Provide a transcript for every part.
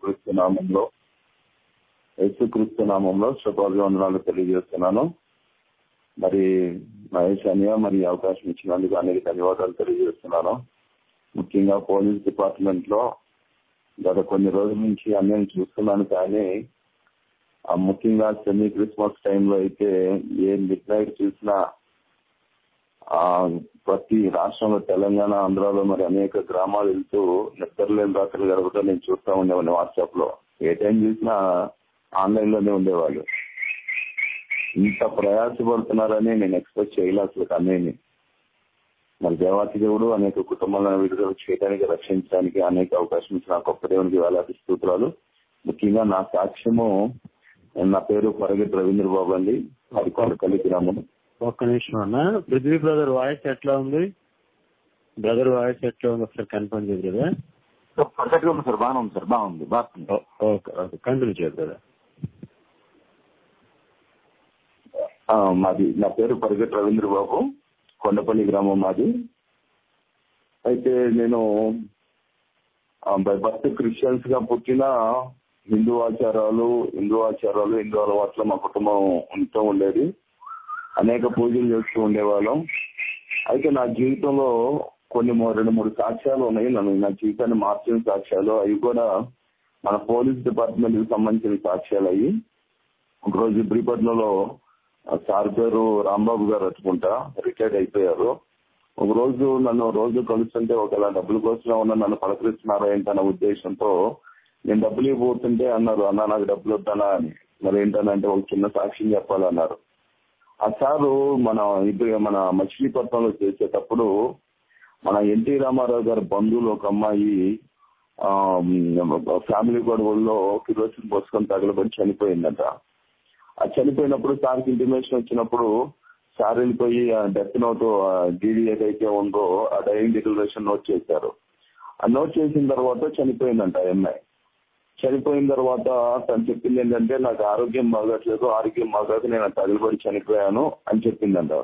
యేసుక్రీస్తు నామంలో యేసుక్రీస్తు నామంలో శుభాభివందనాలు తెలియజేస్తున్నాను మరి మహేష్ అనియ మరి ఈ అవకాశం ఇచ్చినందుకు అనేక ధన్యవాదాలు తెలియజేస్తున్నాను ముఖ్యంగా పోలీస్ డిపార్ట్మెంట్ లో గత కొన్ని రోజుల నుంచి అన్నీ చూస్తున్నాను కానీ ఆ ముఖ్యంగా సెమీ క్రిస్మస్ టైంలో అయితే ఏ మిడ్ నైట్ చూసినా ఆ ప్రతి రాష్ట్రంలో తెలంగాణ ఆంధ్రాలో మరి అనేక గ్రామాలు వెళ్తూ నిద్రలేని రాత్రులు గడపడం నేను చూస్తా ఉండేవాడిని వాట్సాప్ లో ఏ టైం చూసినా ఆన్లైన్ లోనే ఉండేవాళ్ళు ఇంత ప్రయాసపడుతున్నారని నేను ఎక్స్పెక్ట్ చేయలే అసలు అన్నయ్యని మరి దేవాతి దేవుడు అనేక కుటుంబాలను విడుదల చేయడానికి రక్షించడానికి అనేక అవకాశం ఇచ్చిన గొప్ప దేవునికి వేలాది స్తోత్రాలు ముఖ్యంగా నా సాక్ష్యము నా పేరు పరగతి రవీంద్ర బాబు అండి హరికొండ కలి గ్రామం ఒక్క నిమిషం అన్న పృథ్వీ బ్రదర్ వాయిస్ ఎట్లా ఉంది బ్రదర్ వాయిస్ ఎట్లా ఉంది ఒకసారి కన్ఫర్మ్ చేయదు కదా పర్ఫెక్ట్ గా ఉంది సార్ బాగానే ఉంది సార్ బాగుంది బాగుంది ఓకే ఓకే కంటిన్యూ చేయదు కదా ఆ, మాది నా పేరు పరిగెట్ రవీంద్ర బాబు కొండపల్లి గ్రామం మాది అయితే నేను బై బర్త్ క్రిస్టియన్స్ గా పుట్టిన హిందూ ఆచారాలు హిందూ ఆచారాలు హిందూ అలవాట్లు మా కుటుంబం ఉంటూ ఉండేది అనేక పూజలు చేస్తూ ఉండేవాళ్ళం అయితే నా జీవితంలో కొన్ని మూ- రెండు మూడు సాక్ష్యాలు ఉన్నాయి నన్ను నా జీవితాన్ని మార్చిన సాక్ష్యాలు అవి కూడా మన పోలీస్ డిపార్ట్మెంట్ కి సంబంధించిన సాక్ష్యాలు అయ్యి ఒకరోజు ఇబ్రిపట్నంలో ఆ సార్ పేరు రాంబాబు గారు అట్టుకుంటా రిటైర్డ్ అయిపోయారు ఒక రోజు నన్ను రోజు కలుస్తుంటే ఒకవేళ డబ్బుల కోసం ఉన్న నన్ను పలకరిస్తున్నారా ఏంటన్న ఉద్దేశంతో నేను డబ్బులు ఇవ్వబోతుంటే అన్నారు అన్న నాకు డబ్బులు వద్దానా అని మరి ఏంటనంటే ఒక చిన్న సాక్ష్యం చెప్పాలన్నారు ఆ సారు మన ఇప్పుడు మన మచిలీపట్నంలో చేసేటప్పుడు మన ఎన్టీ రామారావు గారి బంధువులు ఒక అమ్మాయి ఆ ఫ్యామిలీ గొడవల్లో కిరోసిన్ పోసుకొని తగలబడి చనిపోయిందట ఆ చనిపోయినప్పుడు సార్కి ఇంటిమేషన్ వచ్చినప్పుడు సార్ వెళ్ళిపోయి ఆ డెత్ నోట్ డీడీ ఏదైతే ఉందో ఆ డైయింగ్ డిక్లరేషన్ నోట్ చేశారు ఆ నోట్ చేసిన తర్వాత చనిపోయిందంట ఆ అమ్మాయి చనిపోయిన తర్వాత తను చెప్పింది ఏంటంటే నాకు ఆరోగ్యం బాగట్లేదు ఆరోగ్యం బాగాక నేను తగిలిపడి చనిపోయాను అని చెప్పిందంట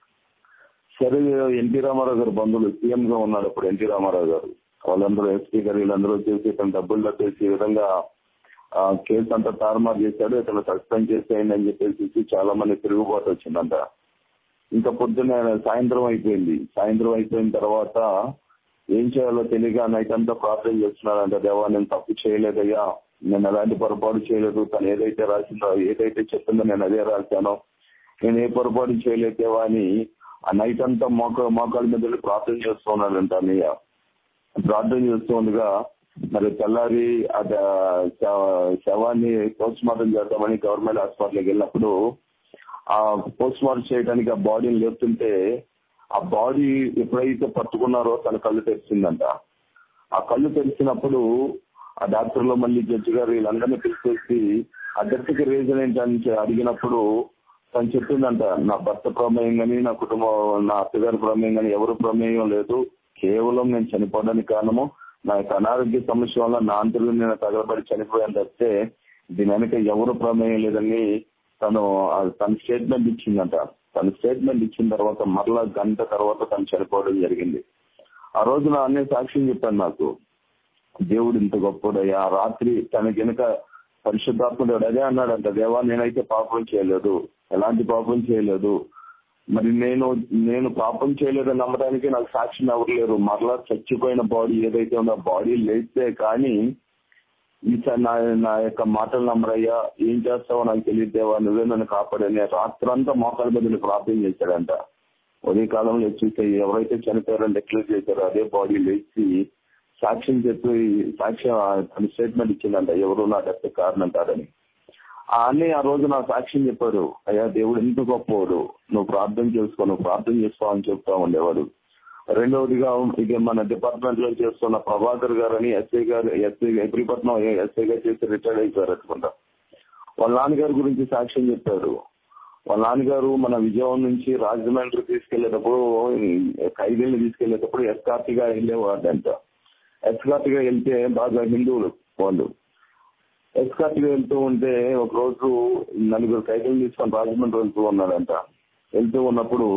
సరే ఎన్టీ రామారావు గారు బంధువులు సీఎం గా ఉన్నాడు అప్పుడు ఎన్టీ రామారావు గారు వాళ్ళందరూ ఎస్పీ గారు వీళ్ళందరూ వచ్చేసి ఇతను డబ్బులు తప్పేసి ఈ విధంగా ఆ కేసు అంతా తారుమారు చేశాడు ఇతను సస్పెండ్ చేసేయండి అని చెప్పేసి చాలా మంది తిరుగుబాటు వచ్చిందంట ఇంకా పొద్దున్న సాయంత్రం అయిపోయింది సాయంత్రం అయిపోయిన తర్వాత ఏం చేయాలో తెలియక నైట్ అంతా ప్రార్థన చేస్తున్నాడంట దేవా నేను తప్పు చేయలేదయ్యా నేను ఎలాంటి పొరపాటు చేయలేదు తను ఏదైతే రాసిందో ఏదైతే చెప్పిందో నేను అదే రాశాను నేను ఏ పొరపాటు చేయలేదేవా అని ఆ నైట్ అంతా మోక మోకాళ్ళ మీద వెళ్ళి ప్రార్థన చేస్తూ ఉన్నాడంట అన్నయ్య ప్రార్థన చేస్తూ ఉండగా మరి తెల్లారి అది ఆ శవ- శవాన్ని పోస్ట్ మార్టం చేద్దామని గవర్నమెంట్ హాస్పిటల్కి వెళ్ళినప్పుడు ఆ పోస్ట్ మార్టం చేయడానికి ఆ బాడీని లేపుతుంటే ఆ బాడీ ఎప్పుడైతే పట్టుకున్నారో తన కళ్ళు తెరిచిందంట ఆ కళ్ళు తెరిచినప్పుడు ఆ డాక్టర్లు మళ్ళీ జడ్జి గారు వీళ్ళందరినీ పిలిచేసి ఆ డెత్కి రీజన్ ఏంటని చె- అడిగినప్పుడు తను చెప్పిందంట నా భర్త ప్రమేయం కానీ నా కుటుంబం నా అత్తగారి ప్రమేయం కానీ ఎవరు ప్రమేయం లేదు కేవలం నేను చనిపోవడానికి కారణము నా యొక్క అనారోగ్య సమస్య వల్ల నా అంతర్లు నేను తగలబడి చనిపోయాను తప్పితే దీని వెనక ఎవరు ప్రమేయం లేదని తను ఆ తన స్టేట్మెంట్ ఇచ్చిందంట తన స్టేట్మెంట్ ఇచ్చిన తర్వాత మరలా గంట తర్వాత తను చనిపోవడం జరిగింది ఆ రోజు నా అన్ని సాక్ష్యం చెప్పాను నాకు దేవుడు ఇంత గొప్పడయ్యా ఆ రాత్రి తన వెనుక పరిశుద్ధాత్ముడు అదే అన్నాడంట దేవా నేనైతే పాపం చేయలేదు ఎలాంటి పాపం చేయలేదు మరి నేను నేను పాపం చేయలేదని నమ్మడానికి నాకు సాక్ష్యం ఎవరు లేరు మరలా చచ్చిపోయిన బాడీ ఏదైతే ఉందో ఆ బాడీ లేస్తే కానీ ఈసారి నా నా యొక్క మాటలు నమ్మరయ్యా ఏం చేస్తావో నాకు తెలియదేవా నువ్వే నన్ను కాపాడని రాత్రంతా మోకాల మీద ప్రార్థన చేశాడంట ఉదయ కాలంలో చూస్తే ఎవరైతే చనిపోయారని డిక్లేర్ చేశారో అదే బాడీ లేచి సాక్ష్యం చెప్పి సాక్ష్యం తన స్టేట్మెంట్ ఇచ్చిందంట ఎవరు నా డెత్ కారణం కాదని ఆ అన్నయ్య ఆ రోజు నా సాక్ష్యం చెప్పాడు అయ్యా దేవుడు ఎంత గొప్పవాడు నువ్వు ప్రార్థన చేసుకో నువ్వు ప్రార్థన చేసుకో అని చెప్తా ఉండేవాడు రెండవదిగా ఇక మన డిపార్ట్మెంట్ లో చేస్తున్న ప్రభాకర్ గారు అని ఎస్ఐ గారు ఎస్ఐ ఎబ్రిపట్నం ఎస్ఐ గారు చేసి రిటైర్డ్ అయిపోయారు అనుకుంటా వాళ్ళ నాన్నగారి గురించి సాక్ష్యం చెప్పారు వాళ్ళ నాన్నగారు మన విజయవాడ నుంచి రాజమండ్రి తీసుకెళ్లేటప్పుడు ఖైదీల్ని తీసుకెళ్లేటప్పుడు ఎస్కార్ట్ గా వెళ్ళేవాడంట ఎస్కార్ట్ గా వెళ్తే బాగా హిందువులు వాళ్ళు ఎస్కార్ట్ గా వెళ్తూ ఉంటే ఒక రోజు నలుగురు ఖైదీలు తీసుకొని రాజమండ్రి వెళ్తూ ఉన్నాడంట వెళ్తూ ఉన్నప్పుడు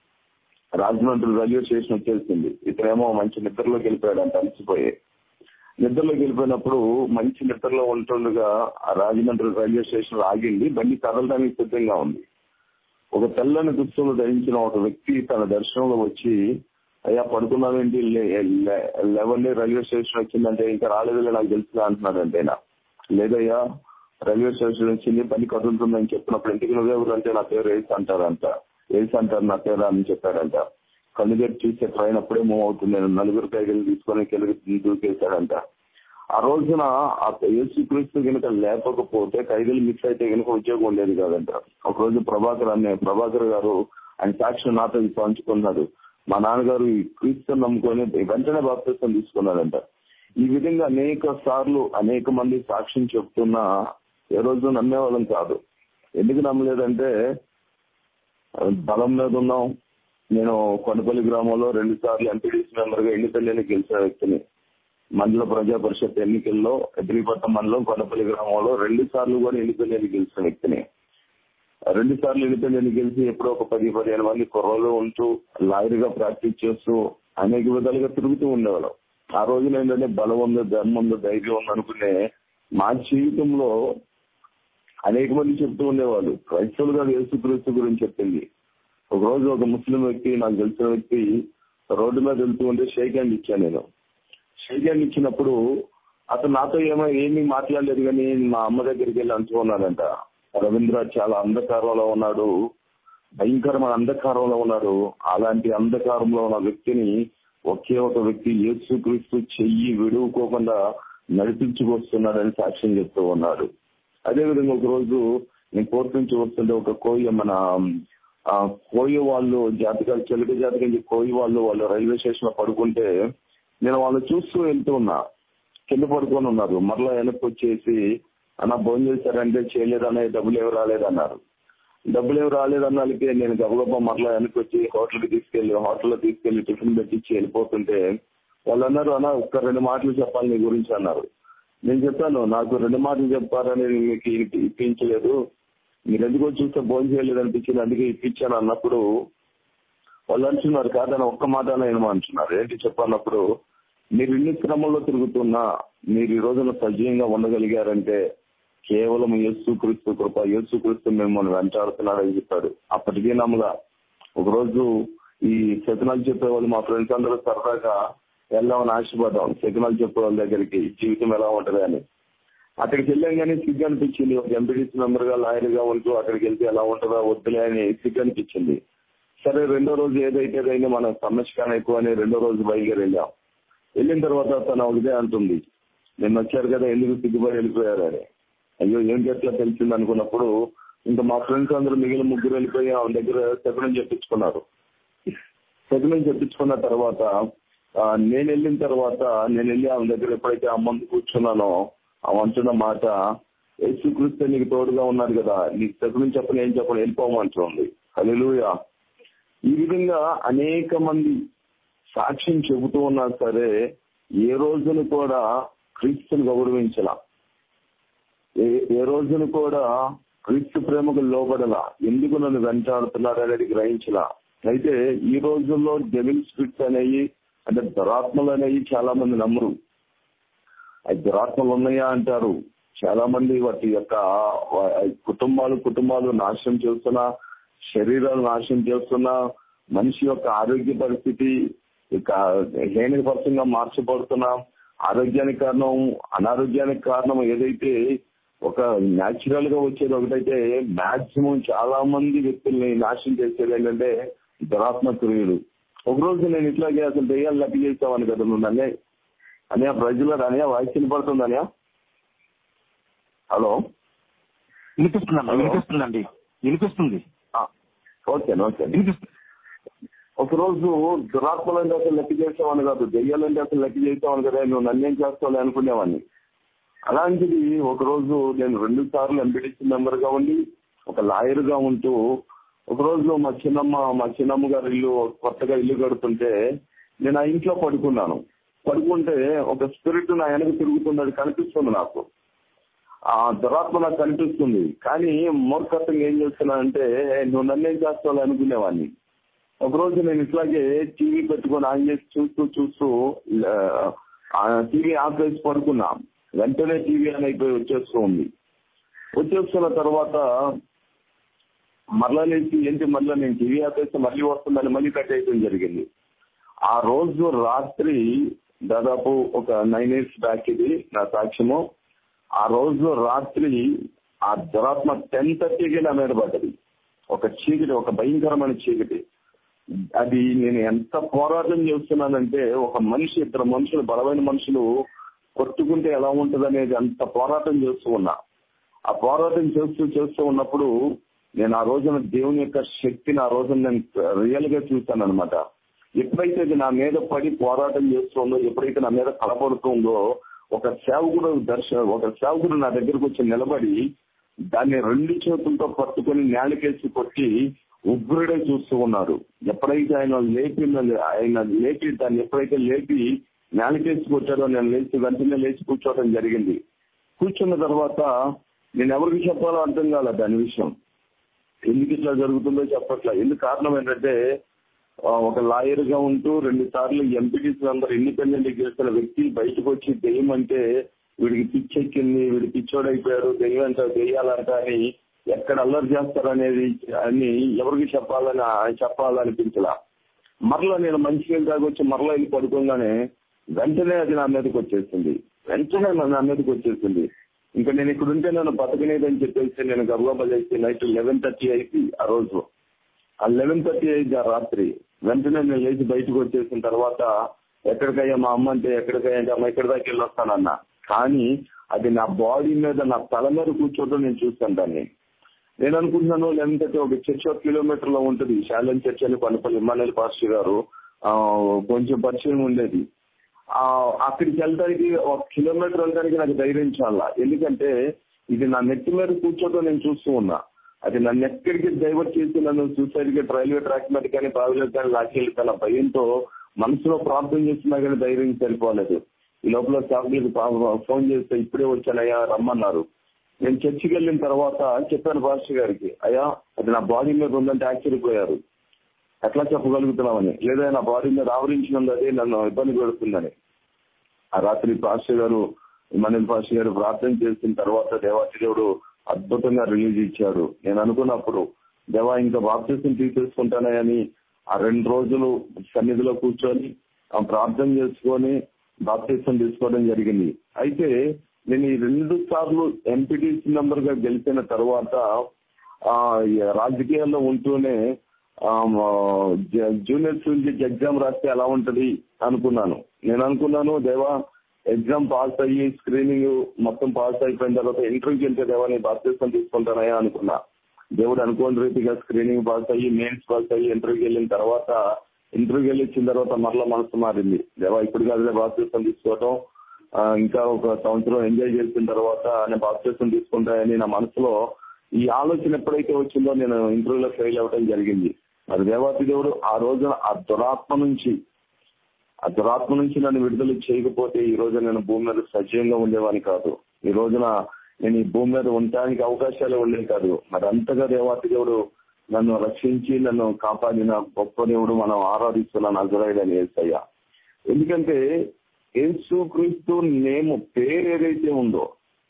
రాజమండ్రి రైల్వే స్టేషన్ వచ్చేసింది ఇతనేమో మంచి నిద్రలోకి వెళ్ళిపోయాడంట అలసిపోయి నిద్రలోకి వెళ్ళిపోయినప్పుడు మంచి నిద్రలో ఉంటుండగా ఆ రాజమండ్రి రైల్వే స్టేషన్ ఆగింది బండి కదలడానికి సిద్ధంగా ఉంది ఒక తెల్లని దుస్తులు ధరించిన ఒక వ్యక్తి తన దర్శనంలో వచ్చి అయ్యా పడుకున్నావేంటి లెవెన్ రైల్వే స్టేషన్ వచ్చిందంటే ఇంకా రాలేదులే నాకు తెలుసుగా అంటున్నాడంటే నా లేదయ్యా రైల్వే స్టేషన్ వచ్చింది పని కదులుతుందని చెప్పినప్పుడు ఇంటికి నువ్వెవరు అంటే నా పేరు ఏసు అంటారంట ఏసు అంటారు నా పేరు అని చెప్పాడంట కళ్ళు తెరిచి చూస్తే ట్రైన్ అప్పుడే మూవ్ అవుతుంది నేను నలుగురు కైగలు తీసుకొని కిందకి దూకేశాడంట ఆ రోజున ఆ యేసు క్రీస్తు కనుక లేకపోతే ఖైదీలు మిక్స్ అయితే కనుక ఉద్యోగం ఉండేది కాదంట ఒక రోజు ప్రభాకర్ అనే ప్రభాకర్ గారు ఆయన సాక్షి నాతో పంచుకున్నాడు మా నాన్నగారు ఈ క్రీస్తుని నమ్ముకొని వెంటనే బాప్తిస్తం తీసుకున్నాడంట ఈ విధంగా అనేక సార్లు అనేక మంది సాక్ష్యం చెప్తున్నా ఏ రోజు నమ్మేవాళ్ళం కాదు ఎందుకు నమ్మలేదంటే బలం మీద ఉన్నాం నేను కొండపల్లి గ్రామంలో రెండు సార్లు ఎంపీడీసీ మెంబర్ గా ఎన్నికల్ని గెలిచిన వ్యక్తిని మండల ప్రజా పరిషత్ ఎన్నికల్లో ఎద్రిపట్నం మండలం కొండపల్లి గ్రామంలో రెండు సార్లు కూడా ఎన్నికల్ని గెలిచిన వ్యక్తిని రెండు సార్లు ఎన్నికల్ని గెలిచి ఎప్పుడో ఒక పది పదిహేను మంది కుర్రలు ఉంటూ లాయర్ గా ప్రాక్టీస్ చేస్తూ అనేక విధాలుగా తిరుగుతూ ఉండేవాళ్ళం ఆ రోజున ఏంటంటే బలం ఉంది ధర్మం ఉంది ధైర్యం ఉంది అనుకునే మా జీవితంలో అనేక మంది చెప్తూ ఉండేవాళ్ళు క్రైస్తవులు గారు యేసుక్రీస్తు గురించి చెప్పింది ఒక రోజు ఒక ముస్లిం వ్యక్తి నాకు తెలిసిన వ్యక్తి రోడ్డు మీద వెళ్తూ ఉంటే షేక్ హ్యాండ్ ఇచ్చాను నేను షేక్ హ్యాండ్ ఇచ్చినప్పుడు అతను నాతో ఏమో ఏమీ మాట్లాడలేదు కానీ మా అమ్మ దగ్గరికి వెళ్ళి అంటుకున్నాడంట రవీంద్ర చాలా అంధకారంలో ఉన్నాడు భయంకరమైన అంధకారంలో ఉన్నాడు అలాంటి అంధకారంలో ఉన్న వ్యక్తిని ఒకే ఒక వ్యక్తి యేసుక్రీస్తు చెయ్యి విడువుకోకుండా నడిపించుకొస్తున్నాడని సాక్ష్యం చెప్తూ ఉన్నాడు అదేవిధంగా ఒక రోజు నేను కోర్టు నుంచి వస్తుంటే ఒక కోయ మన ఆ కోయ వాళ్ళు జాతకాలు చెలుక జాతకం కోయి వాళ్ళు వాళ్ళు రైల్వే స్టేషన్ లో పడుకుంటే నేను వాళ్ళు చూస్తూ వెళ్తూ ఉన్నా కింద పడుకొని ఉన్నారు మరలా వెనక్కి వచ్చేసి అన్న భోజనం చేశారంటే చేయలేదన్న డబ్బులు ఏమి రాలేదన్నారు డబ్బులు ఏమి రాలేదన్నాళ్ళకి నేను గబగబా మరలా వెనక్కి వచ్చి హోటల్కి తీసుకెళ్లి హోటల్లో తీసుకెళ్లి టిఫిన్ పెట్టించి వెళ్ళిపోతుంటే వాళ్ళు అన్నారు అన్న ఒక్క రెండు మాటలు చెప్పాలి నీ గురించి అన్నారు నేను చెప్పాను నాకు రెండు మాటలు చెప్పారని మీకు ఇప్పించలేదు మీరు ఎందుకో చూస్తే భోజనం చేయలేదు అనిపించింది అందుకే ఇప్పించాను అన్నప్పుడు వాళ్ళు అంటున్నారు కాదని ఒక్క మాట నేను అంటున్నారు ఏంటి చెప్పన్నప్పుడు మీరు ఇన్ని క్రమంలో తిరుగుతున్నా మీరు ఈ రోజున సజీవంగా ఉండగలిగారంటే కేవలం యేసు క్రీస్తు కృప యేసు క్రీస్తు మిమ్మల్ని వెంటాడుతున్నాడని చెప్పాడు అప్పటికే నమ్మగా ఒకరోజు ఈ శతనాలు చెప్పేవాళ్ళు మా ఫ్రెండ్స్ అందరూ సరదాగా వెళ్దామని ఆశపడ్డాం శకునాలు చెప్పే వాళ్ళ దగ్గరికి జీవితం ఎలా ఉంటది అని అక్కడికి వెళ్ళాం కానీ సిగ్గు అనిపించింది ఒక ఎంపీడీసీ మెంబర్ గా లాయర్ గా ఉంటూ అక్కడికి వెళ్తే ఎలా ఉంటుందా వద్దులే అని సిగ్గు అనిపించింది సరే రెండో రోజు ఏదైతే ఏదైనా మన సమస్య ఎక్కువ అని రెండో రోజు బయలుదేరి వెళ్ళాం వెళ్ళిన తర్వాత తను ఒకటే అంటుంది నిన్న వచ్చారు కదా ఎందుకు సిగ్గుపడి వెళ్ళిపోయారు అని అయ్యో ఏం ఎట్లా తెలిసింది అనుకున్నప్పుడు ఇంకా మా ఫ్రెండ్స్ అందరూ మిగిలిన ముగ్గురు వెళ్ళిపోయి ఆమె దగ్గర శకునం చెప్పించుకున్నారు శకునం చెప్పించుకున్న తర్వాత నేను వెళ్ళిన తర్వాత నేను వెళ్ళి ఆమె దగ్గర ఎప్పుడైతే ఆ ముందు కూర్చున్నానో ఆ అంటున్న మాట యేసుక్రీస్తు నీకు తోడుగా ఉన్నారు కదా నీకు శకునం చెప్పని ఏం చెప్పని వెళ్ళిపోమంటుంది హలోయ ఈ విధంగా అనేక మంది సాక్ష్యం చెబుతూ ఉన్నా సరే ఏ రోజును కూడా క్రీస్తుని గౌరవించలా ఏ రోజును కూడా క్రీస్తు ప్రేమకు లోబడలా ఎందుకు నన్ను వెంటాడుతున్నాడు అనేది గ్రహించలా అయితే ఈ రోజుల్లో డెవిల్ స్పిరిట్స్ అనేవి అంటే దురాత్మలు అనేవి చాలా మంది నమ్మరు అవి దురాత్మలు ఉన్నాయా అంటారు చాలా మంది వాటి యొక్క కుటుంబాలు కుటుంబాలు నాశనం చేస్తున్నా శరీరాలు నాశనం చేస్తున్నా మనిషి యొక్క ఆరోగ్య పరిస్థితి ఇక హేనపరంగా మార్చబడుతున్నా ఆరోగ్యానికి కారణం అనారోగ్యానికి కారణం ఏదైతే ఒక న్యాచురల్ గా వచ్చేది ఒకటైతే మాక్సిమం చాలా మంది వ్యక్తుల్ని నాశనం చేసేది ఏంటంటే దురాత్మ క్రియులు ఒకరోజు నేను ఇట్లాగే అసలు దెయ్యాలు లెక్క చేస్తామని కదా నువ్వు నన్నే అనియా ప్రజలు అనియా వాయిస్ వినపడుతుంది అనియా హలో వినిపిస్తుందండి వినిపిస్తుందండి వినిపిస్తుంది ఓకే ఓకే వినిపిస్తుంది ఒకరోజు దురాత్మలంటే అసలు లెక్క చేసామని కాదు దెయ్యాలంటే అసలు లెక్క చేసామని కదా నువ్వు నన్నేం చేస్తావు అనుకునేవాడిని అలాంటిది ఒకరోజు నేను రెండు సార్లు ఎంపీటీసీ మెంబర్ గా ఉండి ఒక లాయర్ గా ఉంటూ ఒకరోజు మా చిన్నమ్మ మా చిన్నమ్మ గారి ఇల్లు కొత్తగా ఇల్లు కడుతుంటే నేను ఆ ఇంట్లో పడుకున్నాను పడుకుంటే ఒక స్పిరిట్ నా వెనక తిరుగుతున్నది కనిపిస్తుంది నాకు ఆ దురాత్మ నాకు కనిపిస్తుంది కానీ మూర్ఖత్వంగా ఏం చేస్తున్నానంటే నువ్వు నన్నేం చేస్తావు అనుకునేవాడిని ఒకరోజు నేను ఇట్లాగే టీవీ పెట్టుకొని ఆన్ చేసి చూస్తూ చూస్తూ ఆ టీవీ ఆపేసి పడుకున్నా వెంటనే టీవీ అని అయిపోయి వచ్చేస్తూ ఉంది వచ్చేస్తున్న తర్వాత మరలా లేచి ఏంటి మళ్ళీ నేను టీవీ ఆపేస్తే మళ్ళీ వస్తుందని మళ్ళీ కట్ అయిపోయింది జరిగింది ఆ రోజు రాత్రి దాదాపు ఒక నైన్ ఇయర్స్ బ్యాక్ ఇది నా సాక్ష్యము ఆ రోజు రాత్రి ఆ దురాత్మ టెన్ థర్టీకి నా మీద పడ్డది ఒక చీకటి ఒక భయంకరమైన చీకటి అది నేను ఎంత పోరాటం చేస్తున్నానంటే ఒక మనిషి ఇద్దరు మనుషులు బలమైన మనుషులు కొట్టుకుంటే ఎలా ఉంటది అనేది అంత పోరాటం చేస్తూ ఉన్నా ఆ పోరాటం చేస్తూ చేస్తూ ఉన్నప్పుడు నేను ఆ రోజున దేవుని యొక్క శక్తిని ఆ రోజున నేను రియల్ గా చూశాను అనమాట ఎప్పుడైతే ఇది నా మీద పడి పోరాటం చేస్తుందో ఎప్పుడైతే నా మీద కలపడుతుందో ఒక సేవకుడు దర్శన ఒక సేవకుడు నా దగ్గరకు వచ్చి నిలబడి దాన్ని రెండు చేతులతో పట్టుకొని నేలకేసి కొట్టి ఉగ్రుడే చూస్తూ ఉన్నాడు ఎప్పుడైతే ఆయన లేపి ఆయన లేపి దాన్ని ఎప్పుడైతే లేపి నేలకేసి కొట్టాడో నేను లేచి వెంటనే లేచి కూర్చోవడం జరిగింది కూర్చున్న తర్వాత నేను ఎవరికి చెప్పాలో అర్థం కాలేదు దాని విషయం ఎందుకు ఇట్లా జరుగుతుందో చెప్పట్లా ఎందుకు కారణం ఏంటంటే ఆ, ఒక లాయర్ గా ఉంటూ రెండు సార్లు ఎంపీటీసీ మెంబర్ ఇండిపెండెంట్ గెలిచిన వ్యక్తి బయటకు వచ్చి దెయ్యం అంటే వీడికి పిచ్చెక్కింది వీడి పిచ్చోడైపోయాడు దెయ్యం అంటే దెయ్యాలంట అని ఎక్కడ అల్లరి చేస్తారనేది అని ఎవరికి చెప్పాలని చెప్పాలనిపించలా మరలా నేను మంచిగా తాగొచ్చి మరలా వెళ్ళి పడుకోగానే వెంటనే అది నా మీదకి వచ్చేసింది వెంటనే నా మీదకి వచ్చేసింది ఇంకా నేను ఇక్కడ ఉంటే నన్ను బతకనేదని చెప్పేసి నేను గబగబా చేసి నైట్ లెవెన్ థర్టీ అయింది ఆ రోజు ఆ లెవెన్ థర్టీ అయింది ఆ రాత్రి వెంటనే నేను లేచి బయటకు వచ్చేసిన తర్వాత ఎక్కడికయ్యా మా అమ్మ అంటే ఎక్కడికయ్యా అంటే అమ్మ ఎక్కడి దాకా వెళ్ళి వస్తానన్నా కానీ అది నా బాడీ మీద నా తల మీద కూర్చోవడం నేను చూస్తాను దాన్ని నేను అనుకుంటున్నాను లెవెన్ థర్టీ ఒక చర్చ్ ఒక కిలోమీటర్ లో ఉంటుంది శాలెన్ చర్చ్ అని పనుపల్లి ఇమ్మానుయల్ పాస్టర్ గారు ఆ, కొంచెం పరిచయం ఉండేది ఆ అక్కడికి వెళ్ళడానికి ఒక కిలోమీటర్ వెళ్ళడానికి నాకు ధైర్యం చాలా ఎందుకంటే ఇది నా నెత్తి మీద కూర్చోవడం నేను చూస్తూ ఉన్నా అది నన్ను ఎక్కడికి డైవర్ట్ చేసి నన్ను సూసైడ్ గా రైల్వే ట్రాక్ మీద కానీ బావిలో కానీ లాక్కెళ్తాను భయంతో మనసులో ప్రార్థన చేస్తున్నా కానీ ధైర్యం సరిపోలేదు ఈ లోపల సాగులకు ఫోన్ చేస్తే ఇప్పుడే వచ్చానయ్యా రమ్మన్నారు నేను చర్చికి వెళ్ళిన తర్వాత చెప్పాను పాస్టర్ గారికి అయ్యా అది నా బాడీ మీద ఉందంటే ఆశ్చర్యపోయారు ఎట్లా చెప్పగలుగుతున్నామని లేదా నా బాడీ మీద ఆవరించినందు అదే నన్ను ఇబ్బంది పెడుతుందని ఆ రాత్రి పాస్టర్ గారు మనల్ పాస్టర్ గారు ప్రార్థన చేసిన తర్వాత దేవాతి దేవుడు అద్భుతంగా రిలీజ్ ఇచ్చాడు నేను అనుకున్నప్పుడు దేవా ఇంకా బాప్తిసం తీసేసుకుంటానని ఆ రెండు రోజులు సన్నిధిలో కూర్చొని ఆ ప్రార్థన చేసుకొని బాప్తిసం తీసుకోవడం జరిగింది అయితే నేను ఈ రెండు సార్లు ఎంపీటీసీ మెంబర్ గా గెలిచిన తర్వాత ఆ ఈ రాజకీయాల్లో ఉంటూనే ఆ, జ- జూనియర్ సూర్య ఎగ్జామ్ రాస్తే ఎలా ఉంటది అనుకున్నాను నేను అనుకున్నాను దేవా ఎగ్జామ్ పాస్ అయ్యి స్క్రీనింగ్ మొత్తం పాస్ అయిపోయిన తర్వాత ఇంటర్వ్యూకి వెళ్తే దేవా నేను బాప్తిసం తీసుకుంటానయా అనుకున్నా దేవుడు అనుకోని రీతిగా స్క్రీనింగ్ పాస్ అయ్యి మెయిన్స్ పాస్ అయ్యి ఇంటర్వ్యూకి వెళ్ళిన తర్వాత ఇంటర్వ్యూకి వెళ్ళి వచ్చిన తర్వాత మరలా మనసు మారింది దేవా ఇప్పుడు కాదులే బాప్తిసం తీసుకోవటం ఆ, ఇంకా ఒక సంవత్సరం ఎంజాయ్ చేసిన తర్వాత నేను బాప్తిసం తీసుకుంటానని నా మనసులో ఈ ఆలోచన ఎప్పుడైతే వచ్చిందో నేను ఇంటర్వ్యూలో ఫెయిల్ అవ్వడం జరిగింది మరి దేవాతి దేవుడు ఆ రోజున ఆ దురాత్మ నుంచి ఆ దురాత్మ నుంచి నన్ను విడుదల చేయకపోతే ఈ రోజు నేను భూమి మీద సజీవంగా ఉండేవాని కాదు ఈ రోజున నేను ఈ భూమి మీద ఉండడానికి అవకాశాలు ఉండేవి కాదు మరి అంతగా దేవాతి దేవుడు నన్ను రక్షించి నన్ను కాపాడిన గొప్ప దేవుడు మనం ఆరాధిస్తున్న నజరాయుడని ఏసయ్య ఎందుకంటే యేసుక్రీస్తు నేము పేరు ఏదైతే ఉందో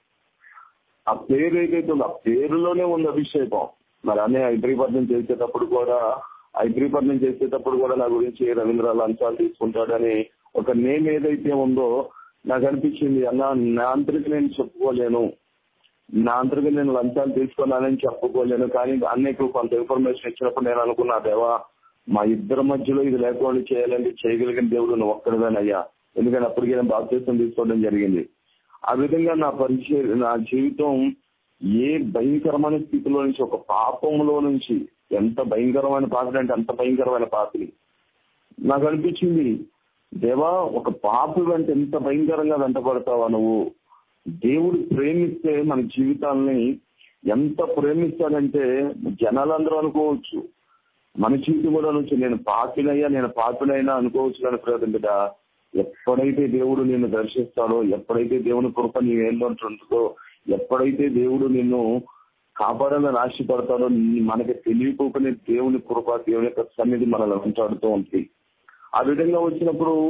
ఆ పేరు ఏదైతే ఉందో ఆ పేరులోనే ఉంది అభిషేకం మరి అనే ఐద్రీపట్నం చేసేటప్పుడు కూడా ఐద్రీపట్నం చేసేటప్పుడు కూడా నా గురించి రవీంద్ర లంచాలు తీసుకుంటాడని ఒక నేమ్ ఏదైతే ఉందో నాకు అనిపించింది అన్న నా అంతరికి నేను చెప్పుకోలేను నా అంతరికి నేను లంచాలు తీసుకున్నానని చెప్పుకోలేను కానీ అన్నయ్యకు కొంత ఇన్ఫర్మేషన్ ఇచ్చినప్పుడు నేను అనుకున్నా దేవా మా ఇద్దరి మధ్యలో ఇది లేకుండా చేయాలంటే చేయగలిగిన దేవుడు నువ్వు ఒక్కడివేనయ్యా ఎందుకంటే అప్పటికే నేను బాప్తీసం తీసుకోవడం జరిగింది ఆ విధంగా నా పరిచయ నా జీవితం ఏ భయంకరమైన స్థితిలో నుంచి ఒక పాపంలో నుంచి ఎంత భయంకరమైన పాత్ర అంటే అంత భయంకరమైన పాత్ర నాకు అనిపించింది దేవా ఒక పాపి వెంట ఎంత భయంకరంగా వెంటపడతావా నువ్వు దేవుడు ప్రేమిస్తే మన జీవితాల్ని ఎంత ప్రేమిస్తాడంటే జనాలందరూ అనుకోవచ్చు మన జీవితం కూడా నుంచి నేను పాపినయ్యా నేను పాపినైనా అనుకోవచ్చు కానీ ప్రయోజనం బిడ్డ ఎప్పుడైతే దేవుడు నిన్ను దర్శిస్తాడో ఎప్పుడైతే దేవుని కృప నీ ఏంటంటుందో ఎప్పుడైతే దేవుడు నిన్ను కాపాడాలని ఆశపడతాడో నీ- మనకి తెలియకోకనే దేవుని కృప దేవుని యొక్క సన్నిధి మనల్ని వెంటాడుతూ ఉంటుంది ఆ విధంగా వచ్చినప్పుడు